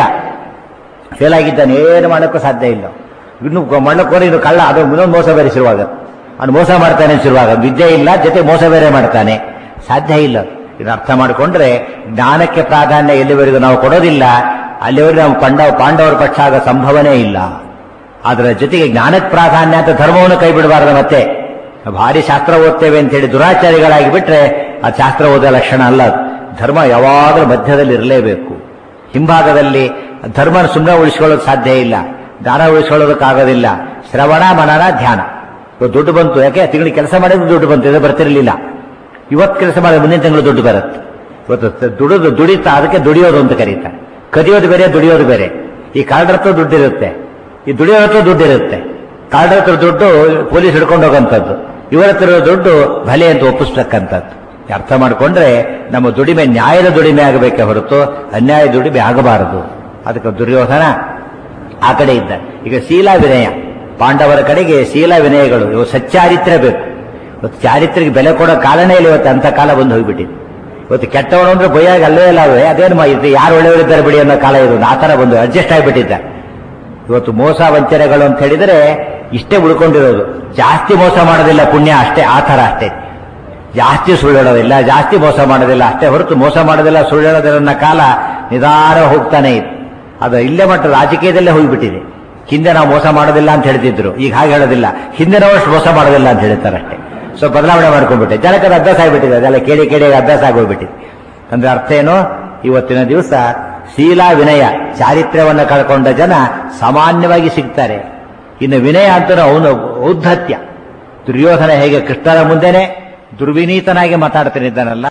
ಫೇಲ್ ಆಗಿದ್ದಾನೆ ಏನು ಮಾಡೋಕ್ಕೂ ಸಾಧ್ಯ ಇಲ್ಲ ಇನ್ನು ಮಣ್ಣಕ್ಕೋರಿ ಇನ್ನು ಕಳ್ಳ ಅದು ಇನ್ನೊಂದು ಮೋಸ ಬೇರೆ ಶುರುವಾಗ ಅವನು ಮೋಸ ಮಾಡ್ತಾನೆ ಶುರುವಾಗ ವಿದ್ಯೆ ಇಲ್ಲ ಜೊತೆ ಮೋಸ ಬೇರೆ ಮಾಡ್ತಾನೆ ಸಾಧ್ಯ ಇಲ್ಲ ಇದು ಅರ್ಥ ಮಾಡಿಕೊಂಡ್ರೆ ಜ್ಞಾನಕ್ಕೆ ಪ್ರಾಧಾನ್ಯ ಎಲ್ಲಿವರೆಗೂ ನಾವು ಕೊಡೋದಿಲ್ಲ ಅಲ್ಲಿವರೆಗೂ ನಾವು ಪಾಂಡವ ಪಾಂಡವರ ಪಕ್ಷ ಆಗೋ ಸಂಭವನೇ ಇಲ್ಲ ಅದರ ಜೊತೆಗೆ ಜ್ಞಾನಕ್ಕೆ ಪ್ರಾಧಾನ್ಯ ಅಂತ ಧರ್ಮವನ್ನು ಕೈ ಬಿಡಬಾರದು ಮತ್ತೆ ಭಾರಿ ಶಾಸ್ತ್ರ ಓದ್ತೇವೆ ಅಂತ ಹೇಳಿ ದುರಾಚಾರಿಗಳಾಗಿ ಬಿಟ್ರೆ ಅದು ಶಾಸ್ತ್ರ ಓದೋ ಲಕ್ಷಣ ಅಲ್ಲ ಅದು. ಧರ್ಮ ಯಾವಾಗಲೂ ಮಧ್ಯದಲ್ಲಿ ಇರಲೇಬೇಕು ಹಿಂಭಾಗದಲ್ಲಿ ಧರ್ಮನ ಸುಮ್ಮನೆ ಉಳಿಸ್ಕೊಳ್ಳೋಕೆ ಸಾಧ್ಯ ಇಲ್ಲ ದಾನ ಉಳಿಸ್ಕೊಳ್ಳೋದಕ್ಕಾಗೋದಿಲ್ಲ ಶ್ರವಣ ಮನನ ಧ್ಯಾನ ಇವತ್ತು ದುಡ್ಡು ಬಂತು ಯಾಕೆ ತಿಂಗಳಿಗೆ ಕೆಲಸ ಮಾಡಿದ್ರೆ ದುಡ್ಡು ಬಂತು ಇದು ಬರ್ತಿರ್ಲಿಲ್ಲ ಇವತ್ತು ಕೆಲಸ ಮಾಡಿದ್ರೆ ಮುಂದಿನ ತಿಂಗಳು ದುಡ್ಡು ಬರುತ್ತೆ ಇವತ್ತು ಸ- ದುಡಿದು ದುಡಿತಾ ಅದಕ್ಕೆ ದುಡಿಯೋದು ಅಂತ ಕರೀತಾರೆ ಕದಿಯೋದು ಬೇರೆ ದುಡಿಯೋದು ಬೇರೆ ಈ ಕಾರ್ಡ್ ಹತ್ರ ದುಡ್ಡು ಇರುತ್ತೆ ಈ ದುಡಿಯೋ ಹತ್ರ ದುಡ್ಡು ಇರುತ್ತೆ ಕಾರ್ಡ್ ಹತ್ರ ದುಡ್ಡು ಪೊಲೀಸ್ ಹಿಡ್ಕೊಂಡು ಹೋಗೋಂಥದ್ದು ಇವರ ಹತ್ರ ಇರೋ ದುಡ್ಡು ಭಲೆ ಅಂತ ಒಪ್ಪಿಸ್ತಕ್ಕಂಥದ್ದು ಅರ್ಥ ಮಾಡಿಕೊಂಡ್ರೆ ನಮ್ಮ ದುಡಿಮೆ ನ್ಯಾಯದ ದುಡಿಮೆ ಆಗಬೇಕೆ ಹೊರತು ಅನ್ಯಾಯ ದುಡಿಮೆ ಆಗಬಾರದು ಅದಕ್ಕೆ ದುರ್ಯೋಧನ ಆ ಕಡೆ ಇದ್ದ ಈಗ ಶೀಲ ವಿನಯ ಪಾಂಡವರ ಕಡೆಗೆ ಶೀಲ ವಿನಯಗಳು ಇವು ಸಚ್ಚಾರಿತ್ರ್ಯ ಬೇಕು ಇವತ್ತು ಚಾರಿತ್ರ್ಯಕ್ಕೆ ಬೆಲೆ ಕೊಡೋ ಕಾಲನೇ ಇಲ್ಲ ಇವತ್ತು ಅಂತ ಕಾಲ ಬಂದು ಹೋಗ್ಬಿಟ್ಟಿದೆ ಇವತ್ತು ಕೆಟ್ಟವನು ಅಂದ್ರೆ ಬೈಯಾಗ ಅಲ್ಲೇ ಇಲ್ಲ ಅವೇ ಅದೇನು ಮಾ- ಇದು ಯಾರು ಒಳ್ಳೆಯವರಿದ್ದಾರೆ ಬಿಡಿ ಅನ್ನೋ ಕಾಲ ಇದು ಆ ಥರ ಬಂದು ಅಡ್ಜಸ್ಟ್ ಆಗಿಬಿಟ್ಟಿದ್ದಾರೆ ಇವತ್ತು ಮೋಸ ವಂಚನೆಗಳು ಅಂತ ಹೇಳಿದರೆ ಇಷ್ಟೇ ಉಳ್ಕೊಂಡಿರೋದು ಜಾಸ್ತಿ ಮೋಸ ಮಾಡೋದಿಲ್ಲ ಪುಣ್ಯ ಅಷ್ಟೇ ಆ ಥರ ಅಷ್ಟೇ ಜಾಸ್ತಿ ಸುಳ್ಳು ಹೇಳೋದಿಲ್ಲ ಜಾಸ್ತಿ ಮೋಸ ಮಾಡೋದಿಲ್ಲ ಅಷ್ಟೇ ಹೊರತು ಮೋಸ ಮಾಡೋದಿಲ್ಲ ಸುಳ್ಳು ಹೇಳೋದಿಲ್ಲ ಅನ್ನೋ ಕಾಲ ನಿಧಾನ ಹೋಗ್ತಾನೆ ಇದೆ ಅದು ಇಲ್ಲೇ ಮಟ್ಟ ರಾಜಕೀಯದಲ್ಲೇ ಹೋಗ್ಬಿಟ್ಟಿದೆ ಹಿಂದೆ ನಾವು ಮೋಸ ಮಾಡೋದಿಲ್ಲ ಅಂತ ಹೇಳ್ತಿದ್ರು ಈಗ ಹಾಗೆ ಹೇಳೋದಿಲ್ಲ ಹಿಂದೆ ನಾವು ಅಷ್ಟು ಮೋಸ ಮಾಡೋದಿಲ್ಲ ಅಂತ ಹೇಳ್ತಾರೆ ಅಷ್ಟೇ ಸೊ ಬದಲಾವಣೆ ಮಾಡ್ಕೊಂಡ್ಬಿಟ್ಟೆ ಜನಕ್ಕೆ ಅದು ಅಭ್ಯಾಸ ಆಗಿಬಿಟ್ಟಿದೆ ಅದೆಲ್ಲ ಕೇಳಿ ಕೇಳಿ ಅಭ್ಯಾಸ ಆಗೋಗ್ಬಿಟ್ಟಿದೆ ಅಂದ್ರೆ ಅರ್ಥ ಏನು ಇವತ್ತಿನ ದಿವಸ ಶೀಲ ವಿನಯ ಚಾರಿತ್ರ್ಯವನ್ನು ಕಳ್ಕೊಂಡ ಜನ ಸಾಮಾನ್ಯವಾಗಿ ಸಿಗ್ತಾರೆ ಇನ್ನು ವಿನಯ ಅಂತ ಅವನು ಔದ್ಧತ್ಯ ದುರ್ಯೋಧನ ಹೇಗೆ ಕೃಷ್ಣನ ಮುಂದೆನೆ ದುರ್ವಿನೀತನಾಗಿ ಮಾತಾಡ್ತಾನಿದ್ದಾನಲ್ಲ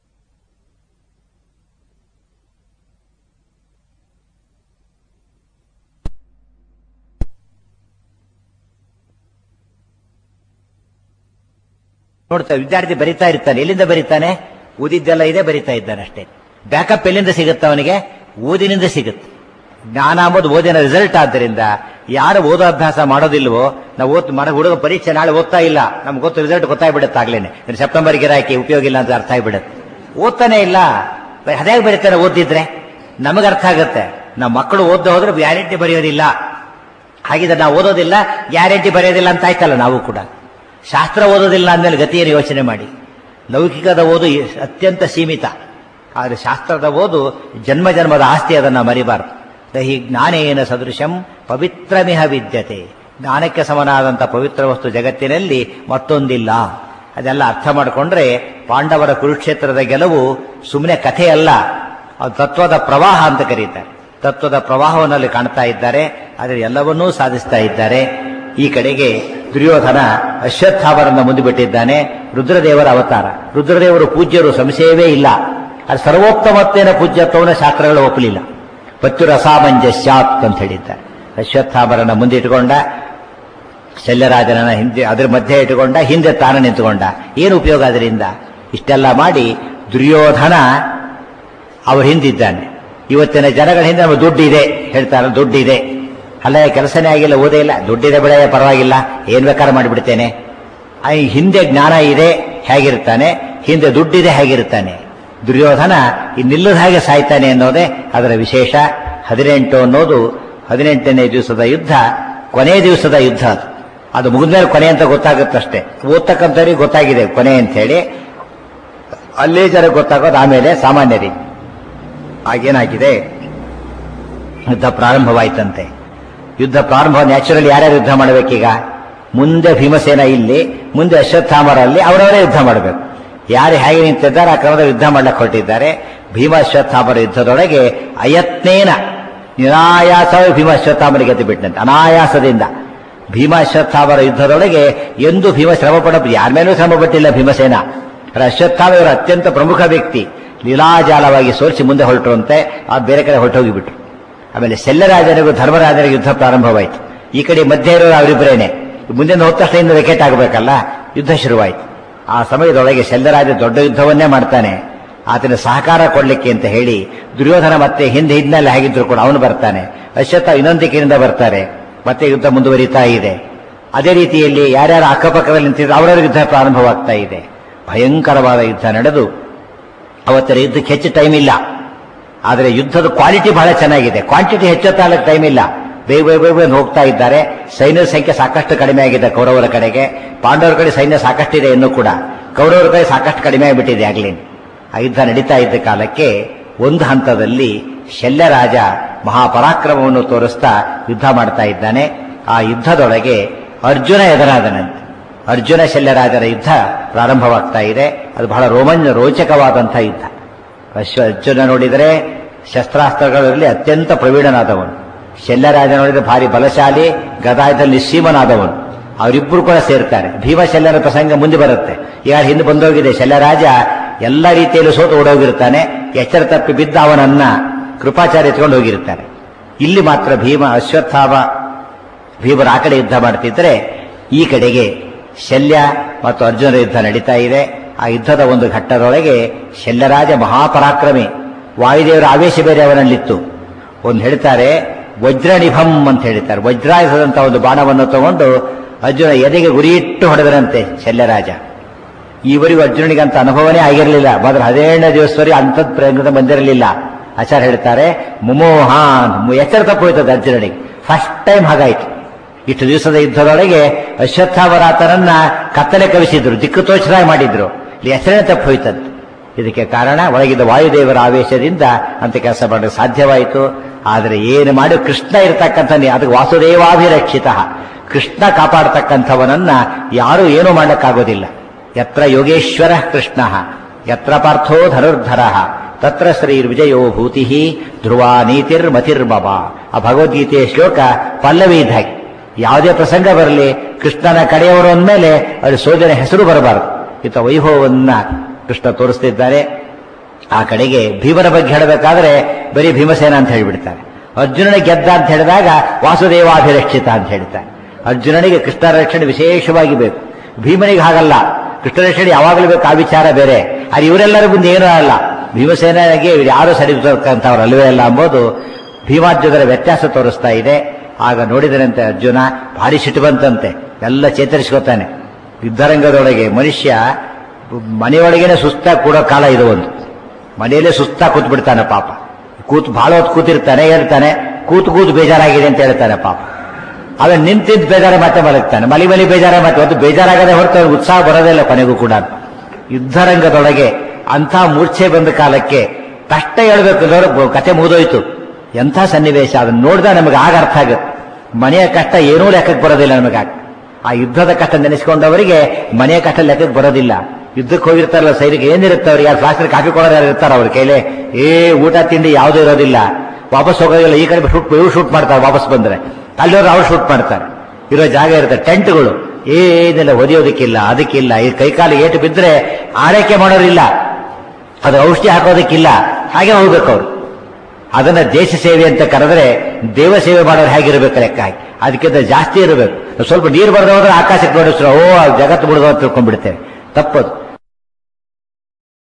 ನೋಡ್ತಾ ವಿದ್ಯಾರ್ಥಿ ಬರಿತಾ ಇರ್ತಾನೆ ಎಲ್ಲಿಂದ ಬರಿತಾನೆ ಓದಿದ್ದೆಲ್ಲ ಇದೆ ಬರಿತಾ ಇದ್ದಾನೆ ಅಷ್ಟೇ ಬ್ಯಾಕಪ್ ಎಲ್ಲಿಂದ ಸಿಗುತ್ತೆ ಅವನಿಗೆ ಓದಿನಿಂದ ಸಿಗುತ್ತೆ ಜ್ಞಾನ ಅಂಬೋದು ಓದಿನ ರಿಸಲ್ಟ್ ಆದ್ದರಿಂದ ಯಾರು ಓದೋ ಅಭ್ಯಾಸ ಮಾಡೋದಿಲ್ವೋ ನಾವು ಓದ್ ಮರ ಹುಡುಗ ಪರೀಕ್ಷೆ ನಾಳೆ ಓದ್ತಾ ಇಲ್ಲ ನಮ್ಗೆ ಗೊತ್ತು ರಿಸಲ್ಟ್ ಗೊತ್ತಾಗ್ಬಿಡುತ್ತೆ ಆಗ್ಲೇನೆ ಇನ್ನು ಸೆಪ್ಟೆಂಬರ್ ಗಿರಾಕಿ ಉಪಯೋಗ ಇಲ್ಲ ಅಂತ ಅರ್ಥ ಆಗ್ಬಿಡುತ್ತೆ ಓದ್ತಾನೆ ಇಲ್ಲ ಅದೇ ಬರೀತಾರೆ ಓದಿದ್ರೆ ನಮಗೆ ಅರ್ಥ ಆಗುತ್ತೆ ನಮ್ಮ ಮಕ್ಕಳು ಓದ್ದ ಹೋದ್ರೆ ಗ್ಯಾರಂಟಿ ಬರೆಯೋದಿಲ್ಲ ಹಾಗಿದ್ರೆ ನಾವು ಓದೋದಿಲ್ಲ ಗ್ಯಾರಂಟಿ ಬರೆಯೋದಿಲ್ಲ ಅಂತ ಆಯ್ತಲ್ಲ ನಾವು ಕೂಡ ಶಾಸ್ತ್ರ ಓದೋದಿಲ್ಲ ಅಂದಮೇಲೆ ಗತಿಯನ್ನು ಯೋಚನೆ ಮಾಡಿ ಲೌಕಿಕದ ಓದು ಎ- ಅತ್ಯಂತ ಸೀಮಿತ ಆದರೆ ಶಾಸ್ತ್ರದ ಓದು ಜನ್ಮ ಜನ್ಮದ ಆಸ್ತಿ ಅದನ್ನು ಮರಿಬಾರದು ದಹಿ ಜ್ಞಾನೇನ ಸದೃಶಂ ಪವಿತ್ರಮಿಹ ವಿದ್ಯತೆ ಜ್ಞಾನಕ್ಕೆ ಸಮನಾದಂಥ ಪವಿತ್ರ ವಸ್ತು ಜಗತ್ತಿನಲ್ಲಿ ಮತ್ತೊಂದಿಲ್ಲ ಅದೆಲ್ಲ ಅರ್ಥ ಮಾಡಿಕೊಂಡ್ರೆ ಪಾಂಡವರ ಕುರುಕ್ಷೇತ್ರದ ಗೆಲುವು ಸುಮ್ಮನೆ ಕಥೆಯಲ್ಲ ಅದು ತತ್ವದ ಪ್ರವಾಹ ಅಂತ ಕರೀತಾರೆ ತತ್ವದ ಪ್ರವಾಹವನ್ನು ಅಲ್ಲಿ ಕಾಣ್ತಾ ಇದ್ದಾರೆ ಆದರೆ ಎಲ್ಲವನ್ನೂ ಸಾಧಿಸ್ತಾ ಇದ್ದಾರೆ ಈ ಕಡೆಗೆ ದುರ್ಯೋಧನ ಅಶ್ವತ್ಥಾಮರನ್ನ ಮುಂದೆ ಬಿಟ್ಟಿದ್ದಾನೆ ರುದ್ರದೇವರ ಅವತಾರ ರುದ್ರದೇವರು ಪೂಜ್ಯರು ಸಂಶಯವೇ ಇಲ್ಲ ಅದು ಸರ್ವೋತ್ತಮತ್ವೇನ ಪೂಜ್ಯತ್ವವನ್ನು ಶಾಸ್ತ್ರಗಳು ಒಪ್ಪಲಿಲ್ಲ ಪತ್ಯುರ ಅಸಾಮಂಜಸ್ಯಾತ್ ಅಂತ ಹೇಳಿದ್ದಾರೆ ಅಶ್ವತ್ಥಾಮರನ ಮುಂದೆ ಇಟ್ಕೊಂಡ ಶಲ್ಯರಾಜನನ್ನ ಹಿಂದೆ ಅದರ ಮಧ್ಯೆ ಇಟ್ಟುಕೊಂಡ ಹಿಂದೆ ತಾನು ನಿಂತುಕೊಂಡ ಏನು ಉಪಯೋಗ ಅದರಿಂದ ಇಷ್ಟೆಲ್ಲ ಮಾಡಿ ದುರ್ಯೋಧನ ಅವ್ರ ಹಿಂದಿದ್ದಾನೆ ಇವತ್ತಿನ ಜನಗಳ ಹಿಂದೆ ನಮ್ಮ ದುಡ್ಡು ಇದೆ ಹೇಳ್ತಾರೆ ದುಡ್ಡು ಇದೆ ಅಲ್ಲ ಕೆಲಸನೇ ಆಗಿಲ್ಲ ಓದೇ ಇಲ್ಲ ದುಡ್ಡಿದೆ ಬೆಳೆ ಪರವಾಗಿಲ್ಲ ಏನ್ ಬೇಕಾದ್ರೂ ಮಾಡಿಬಿಡ್ತೇನೆ ಆ, ಈ ಹಿಂದೆ ಜ್ಞಾನ ಇದೆ ಹೇಗಿರ್ತಾನೆ ಹಿಂದೆ ದುಡ್ಡಿದೆ ಹೇಗಿರ್ತಾನೆ ದುರ್ಯೋಧನ ಇನ್ನಿಲ್ಲದ ಹಾಗೆ ಸಾಯ್ತಾನೆ ಅನ್ನೋದೇ ಅದರ ವಿಶೇಷ ಹದಿನೆಂಟು ಅನ್ನೋದು ಹದಿನೆಂಟನೇ ದಿವಸದ ಯುದ್ಧ ಕೊನೆಯ ದಿವಸದ ಯುದ್ಧ ಅದು ಅದು ಮುಗಿದ್ಮೇಲೆ ಕೊನೆ ಅಂತ ಗೊತ್ತಾಗುತ್ತಷ್ಟೇ ಓದ್ತಕ್ಕಂಥವ್ರಿಗೆ ಗೊತ್ತಾಗಿದೆ ಕೊನೆ ಅಂತ ಹೇಳಿ ಅಲ್ಲೇ ಜನ ಗೊತ್ತಾಗೋದು ಆಮೇಲೆ ಸಾಮಾನ್ಯರಿಗೆ ಆಗೇನಾಗಿದೆ ಯುದ್ಧ ಪ್ರಾರಂಭವಾಯ್ತಂತೆ ಯುದ್ಧ ಪ್ರಾರಂಭ ನ್ಯಾಚುರಲ್ ಯಾರ್ಯಾರು ಯುದ್ಧ ಮಾಡಬೇಕೀಗ ಮುಂದೆ ಭೀಮಸೇನ ಇಲ್ಲಿ ಮುಂದೆ ಅಶ್ವತ್ಥಾಮರ ಅಲ್ಲಿ ಅವರವರೇ ಯುದ್ಧ ಮಾಡಬೇಕು ಯಾರು ಹೇಗೆ ನಿಂತಿದ್ದಾರೆ ಆ ಕ್ರಮದ ಯುದ್ಧ ಮಾಡ್ಲಿಕ್ಕೆ ಹೊರಟಿದ್ದಾರೆ ಭೀಮ ಅಶ್ವತ್ಥಾಮರ ಯುದ್ಧದೊಳಗೆ ಅಯತ್ನೇನ ನಿರಾಯಾಸವೇ ಭೀಮ ಅಶ್ವತ್ಥಾಮರಿಗೆ ಗೆದ್ದು ಬಿಟ್ಟಂತೆ ಅನಾಯಾಸದಿಂದ ಭೀಮ ಅಶ್ವತ್ಥಾಮರ ಯುದ್ಧದೊಳಗೆ ಎಂದು ಭೀಮ ಶ್ರಮ ಪಡ ಯಾರ ಮೇಲೂ ಶ್ರಮ ಪಟ್ಟಿಲ್ಲ ಭೀಮಸೇನ ಆದರೆ ಅಶ್ವತ್ಥಾಮ ಇವರ ಅತ್ಯಂತ ಪ್ರಮುಖ ವ್ಯಕ್ತಿ ಲೀಲಾಜಾಲವಾಗಿ ಸೋರಿಸಿ ಮುಂದೆ ಹೊರಟರಂತೆ ಆ ಬೇರೆ ಕಡೆ ಹೊರಟೋಗಿಬಿಟ್ರು ಆಮೇಲೆ ಶಲ್ಯರಾಜನಿಗೂ ಧರ್ಮರಾಜನಿಗೆ ಯುದ್ಧ ಪ್ರಾರಂಭವಾಯಿತು ಈ ಕಡೆ ಮಧ್ಯೆ ಇರೋರು ಅವರಿಬ್ಬರೇನೆ ಮುಂದಿನ ಹೋದ ತಕ್ಷಣ ಇನ್ನು ವಿಕೆಟ್ ಆಗಬೇಕಲ್ಲ ಯುದ್ಧ ಶುರುವಾಯಿತು ಆ ಸಮಯದೊಳಗೆ ಶಲ್ಯರಾಜ ದೊಡ್ಡ ಯುದ್ಧವನ್ನೇ ಮಾಡ್ತಾನೆ ಆತನ ಸಹಕಾರ ಕೊಡ್ಲಿಕ್ಕೆ ಅಂತ ಹೇಳಿ ದುರ್ಯೋಧನ ಮತ್ತೆ ಹಿಂದೆ ಹಿಂದಿನಲ್ಲಿ ಹೇಗಿದ್ರು ಕೂಡ ಅವನು ಬರ್ತಾನೆ ಅಶ್ವತ್ಥ ಇನ್ನೊಂದು ದಿಕ್ಕಿನಿಂದ ಬರ್ತಾರೆ ಮತ್ತೆ ಯುದ್ಧ ಮುಂದುವರಿತಾ ಇದೆ ಅದೇ ರೀತಿಯಲ್ಲಿ ಯಾರ್ಯಾರು ಅಕ್ಕಪಕ್ಕದಲ್ಲಿ ನಿಂತಿದ್ರು ಅವರವರ ಯುದ್ಧ ಪ್ರಾರಂಭವಾಗ್ತಾ ಇದೆ ಭಯಂಕರವಾದ ಯುದ್ಧ ನಡೆದು ಅವತ್ತರ ಯುದ್ಧಕ್ಕೆ ಹೆಚ್ಚು ಟೈಮ್ ಇಲ್ಲ ಆದರೆ ಯುದ್ಧದ ಕ್ವಾಲಿಟಿ ಬಹಳ ಚೆನ್ನಾಗಿದೆ ಕ್ವಾಂಟಿಟಿ ಹೆಚ್ಚೊತ್ತಾಗಲಿಕ್ಕೆ ಟೈಮ್ ಇಲ್ಲ ಬೇಗ ಬೇಗ ಬೇಗ ಬೇಗ ಹೋಗ್ತಾ ಇದ್ದಾರೆ ಸೈನ್ಯದ ಸಂಖ್ಯೆ ಸಾಕಷ್ಟು ಕಡಿಮೆ ಆಗಿದೆ ಕೌರವರ ಕಡೆಗೆ ಪಾಂಡವರ ಕಡೆ ಸೈನ್ಯ ಸಾಕಷ್ಟಿದೆ ಇನ್ನೂ ಕೂಡ ಕೌರವರ ಕಡೆ ಸಾಕಷ್ಟು ಕಡಿಮೆ ಆಗಿಬಿಟ್ಟಿದೆ ಆಗ್ಲೇ ಆ ಯುದ್ಧ ನಡೀತಾ ಇದ್ದ ಕಾಲಕ್ಕೆ ಒಂದು ಹಂತದಲ್ಲಿ ಶಲ್ಯರಾಜ ಮಹಾಪರಾಕ್ರಮವನ್ನು ತೋರಿಸ್ತಾ ಯುದ್ಧ ಮಾಡ್ತಾ ಇದ್ದಾನೆ ಆ ಯುದ್ಧದೊಳಗೆ ಅರ್ಜುನ ಎದುರಾದನಂತೆ ಅರ್ಜುನ ಶಲ್ಯರಾಜರ ಯುದ್ಧ ಪ್ರಾರಂಭವಾಗ್ತಾ ಇದೆ ಅದು ಬಹಳ ರೋಮಾಂಚ ರೋಚಕವಾದಂಥ ಯುದ್ಧ ಅಶ್ವ ಅರ್ಜುನ ನೋಡಿದರೆ ಶಸ್ತ್ರಾಸ್ತ್ರಗಳಲ್ಲಿ ಅತ್ಯಂತ ಪ್ರವೀಣನಾದವನು ಶಲ್ಯರಾಜ ನೋಡಿದರೆ ಭಾರಿ ಬಲಶಾಲಿ ಗದಾಯದಲ್ಲಿ ನಿಸ್ಸೀಮನಾದವನು ಅವರಿಬ್ಬರು ಕೂಡ ಸೇರ್ತಾರೆ ಭೀಮಶಲ್ಯರ ಪ್ರಸಂಗ ಮುಂದೆ ಬರುತ್ತೆ ಈಗ ಹಿಂದೆ ಬಂದೋಗಿದೆ ಶಲ್ಯರಾಜ ಎಲ್ಲ ರೀತಿಯಲ್ಲೂ ಸೋತು ಓಡೋಗಿರ್ತಾನೆ ಎಚ್ಚರ ತಪ್ಪಿ ಬಿದ್ದ ಅವನನ್ನ ಕೃಪಾಚಾರ್ಯ ಎತ್ಕೊಂಡು ಹೋಗಿರ್ತಾರೆ ಇಲ್ಲಿ ಮಾತ್ರ ಭೀಮ ಅಶ್ವತ್ಥಾಮ ಭೀಮರು ಆ ಕಡೆ ಯುದ್ಧ ಮಾಡ್ತಿದ್ರೆ ಈ ಕಡೆಗೆ ಶಲ್ಯ ಮತ್ತು ಅರ್ಜುನರ ಯುದ್ಧ ನಡೀತಾ ಇದೆ ಆ ಯುದ್ಧದ ಒಂದು ಘಟ್ಟದೊಳಗೆ ಶಲ್ಯರಾಜ ಮಹಾಪರಾಕ್ರಮಿ ವಾಯುದೇವರ ಆವೇಶ ಬೇರೆ ಅವನಲ್ಲಿತ್ತು ಒಂದು ಹೇಳ್ತಾರೆ ವಜ್ರನಿಭಂ ಅಂತ ಹೇಳ್ತಾರೆ ವಜ್ರಾಯುಧದಂತ ಒಂದು ಬಾಣವನ್ನು ತಗೊಂಡು ಅರ್ಜುನ ಎದೆಗೆ ಗುರಿಯಿಟ್ಟು ಹೊಡೆದರಂತೆ ಶಲ್ಯರಾಜ ಈವರೆಗೂ ಅರ್ಜುನನಿಗಂತ ಅನುಭವನೇ ಆಗಿರಲಿಲ್ಲ ಮೊದಲು ಹದಿನೇಳನೇ ದಿವಸವರೆಗೆ ಅಂಥದ್ ಪ್ರಯತ್ನ ಬಂದಿರಲಿಲ್ಲ ಆಚಾರ್ಯ ಹೇಳ್ತಾರೆ ಮುಮೋಹಾನ್ ಎಚ್ಚರ ತಪ್ಪೋಯ್ತದೆ ಅರ್ಜುನನಿಗೆ ಫಸ್ಟ್ ಟೈಮ್ ಹಾಗಾಯ್ತು ಇಷ್ಟು ದಿವಸದ ಯುದ್ಧದೊಳಗೆ ಅಶ್ವತ್ಥಾವರಾತನನ್ನ ಕತ್ತಲೆ ಕವಿಸಿದ್ರು ದಿಕ್ಕು ತೋಚರಾಗಿ ಮಾಡಿದ್ರು ಇಲ್ಲಿ ಹೆಸರೇ ತಪ್ಪು ಹೋಯ್ತದ್ದು ಇದಕ್ಕೆ ಕಾರಣ ಒಳಗಿದ್ದ ವಾಯುದೇವರ ಆವೇಶದಿಂದ ಅಂತ ಕೆಲಸ ಮಾಡಲು ಸಾಧ್ಯವಾಯಿತು ಆದರೆ ಏನು ಮಾಡಿ ಕೃಷ್ಣ ಇರತಕ್ಕಂಥ ಅದಕ್ಕೆ ವಾಸುದೇವಾಭಿರಕ್ಷಿತ ಕೃಷ್ಣ ಕಾಪಾಡತಕ್ಕಂಥವನನ್ನ ಯಾರೂ ಏನೂ ಮಾಡಕ್ಕಾಗೋದಿಲ್ಲ ಯತ್ರ ಯೋಗೇಶ್ವರ ಕೃಷ್ಣ ಯತ್ರ ಪಾರ್ಥೋ ಧನುರ್ಧರ ತತ್ರ ಶ್ರೀ ವಿಜಯೋ ಭೂತಿ ಧ್ರುವ ನೀತಿರ್ಮತಿರ್ಮಮ ಆ ಭಗವದ್ಗೀತೆಯ ಶ್ಲೋಕ ಪಲ್ಲವಿ ಇದ್ದ ಹಾಗೆ ಯಾವುದೇ ಪ್ರಸಂಗ ಬರಲಿ ಕೃಷ್ಣನ ಕಡೆಯವರು ಅಂದಮೇಲೆ ಅದು ಸೋದರ ಹೆಸರು ಬರಬಾರದು ಇತ ವೈಭವವನ್ನ ಕೃಷ್ಣ ತೋರಿಸ್ತಿದ್ದಾರೆ ಆ ಕಡೆಗೆ ಭೀಮನ ಬಗ್ಗೆ ಹೇಳಬೇಕಾದ್ರೆ ಬರೀ ಭೀಮಸೇನ ಅಂತ ಹೇಳಿಬಿಡ್ತಾರೆ ಅರ್ಜುನನ ಗೆದ್ದ ಅಂತ ಹೇಳಿದಾಗ ವಾಸುದೇವಾಭಿರಕ್ಷಿತ ಅಂತ ಹೇಳ್ತಾರೆ ಅರ್ಜುನನಿಗೆ ಕೃಷ್ಣ ರಕ್ಷಣೆ ವಿಶೇಷವಾಗಿ ಬೇಕು ಭೀಮನಿಗೆ ಹಾಗಲ್ಲ ಕೃಷ್ಣ ರಕ್ಷಣೆ ಯಾವಾಗಲೂ ಬೇಕು ಆ ವಿಚಾರ ಬೇರೆ ಅದು ಇವರೆಲ್ಲರ ಮುಂದೆ ಏನೂ ಅಲ್ಲ ಭೀಮಸೇನಿಗೆ ಇವ್ರು ಯಾರು ಸರಿತಕ್ಕಂಥವ್ರು ಅಲ್ವೇ ಅಲ್ಲ ಎಂಬುದು ಭೀಮಾರ್ಜುನರ ವ್ಯತ್ಯಾಸ ತೋರಿಸ್ತಾ ಇದೆ ಆಗ ನೋಡಿದರಂತೆ ಅರ್ಜುನ ಭಾರಿ ಸಿಟ್ಟು ಬಂತಂತೆ ಎಲ್ಲ ಚೇತರಿಸ್ಕೋತಾನೆ ಯುದ್ಧರಂಗದೊಳಗೆ ಮನುಷ್ಯ ಮನೆಯೊಳಗೇನೆ ಸುಸ್ತಾಗಿ ಕೂಡೋ ಕಾಲ ಇದು ಒಂದು ಮನೆಯಲ್ಲೇ ಸುಸ್ತಾಗಿ ಕೂತ್ ಬಿಡ್ತಾನೆ ಪಾಪ ಕೂತ್ ಬಹಳ ಹೊತ್ತು ಕೂತಿರ್ತಾನೆ ಹೇಳ್ತಾನೆ ಕೂತು ಕೂತು ಬೇಜಾರಾಗಿದೆ ಅಂತ ಹೇಳ್ತಾನೆ ಪಾಪ ಅವನ್ ನಿಂತಿದ್ದು ಬೇಜಾರ ಮತ್ತೆ ಮಲಗ್ತಾನೆ ಮಲಿ ಮಲಿ ಬೇಜಾರ ಮತ್ತೆ ಒಂದು ಬೇಜಾರಾಗದೆ ಹೊರತು ಅವ್ನಿಗೆ ಉತ್ಸಾಹ ಬರೋದಿಲ್ಲ ಕೊನೆಗೂ ಕೂಡ ಯುದ್ಧರಂಗದೊಳಗೆ ಅಂಥ ಮೂರ್ಛೆ ಬಂದ ಕಾಲಕ್ಕೆ ಕಷ್ಟ ಹೇಳ್ಬೇಕು ನೋಡ ಕತೆ ಮುಗಿದೋಯ್ತು ಎಂಥ ಸನ್ನಿವೇಶ ಅದನ್ನ ನೋಡಿದ ನಮಗೆ ಆಗ ಅರ್ಥ ಆಗುತ್ತೆ ಮನೆಯ ಕಷ್ಟ ಏನೂ ಲೆಕ್ಕಕ್ಕೆ ಬರೋದಿಲ್ಲ ನಮಗಾಗ ಆ ಯುದ್ಧದ ಕಷ್ಟ ನೆನೆಸ್ಕೊಂಡವರಿಗೆ ಮನೆಯ ಕಷ್ಟ ಲೆಕ್ಕಕ್ಕೆ ಬರೋದಿಲ್ಲ ಯುದ್ಧಕ್ಕೆ ಹೋಗಿರ್ತಾರಲ್ಲ ಸೈನಿಕ ಏನಿರುತ್ತೆ ಅವ್ರಿಗೆ ಯಾರು ಫ್ಲಾಸ್ಟರ್ ಕಾಫಿ ಕೊಡೋರು ಯಾರು ಇರ್ತಾರ ಅವ್ರ ಕೈಲಿ ಏ ಊಟ ತಿಂಡಿ ಯಾವುದೂ ಇರೋದಿಲ್ಲ ವಾಪಸ್ ಹೋಗೋದಿಲ್ಲ ಈ ಕಡೆ ಶೂಟ್ ಇವ್ರು ಶೂಟ್ ಮಾಡ್ತಾರೆ ವಾಪಸ್ ಬಂದ್ರೆ ಅಲ್ಲಿವ್ರು ಅವ್ರು ಶೂಟ್ ಮಾಡ್ತಾರೆ ಇರೋ ಜಾಗ ಇರುತ್ತೆ ಟೆಂಟ್ಗಳು ಏನಿಲ್ಲ ಒದಿಯೋದಕ್ಕಿಲ್ಲ ಅದಕ್ಕಿಲ್ಲ ಈ ಕೈಕಾಲು ಏಟು ಬಿದ್ದರೆ ಆರೈಕೆ ಮಾಡೋರಿಲ್ಲ ಅದು ಔಷಧಿ ಹಾಕೋದಕ್ಕಿಲ್ಲ ಹಾಗೆ ಹೋಗ್ಬೇಕು ಅವ್ರು ಅದನ್ನ ದೇಶ ಸೇವೆ ಅಂತ ಕರೆದ್ರೆ ದೇವ ಸೇವೆ ಮಾಡೋರು ಹೇಗಿರ್ಬೇಕು ಲೆಕ್ಕ ಹಾಕಿ ಅದಕ್ಕಿಂತ ಜಾಸ್ತಿ ಇರಬೇಕು ಸ್ವಲ್ಪ ನೀರು ಬರೆದ ಹೋದ್ರೆ ಆಕಾಶಕ್ಕೆ ನೋಡಿಸ್ರು ಓ ಜಗತ್ತು ಬಿಡೋದು ಅಂತ ತಿಳ್ಕೊಂಡ್ಬಿಡ್ತೇವೆ ತಪ್ಪದು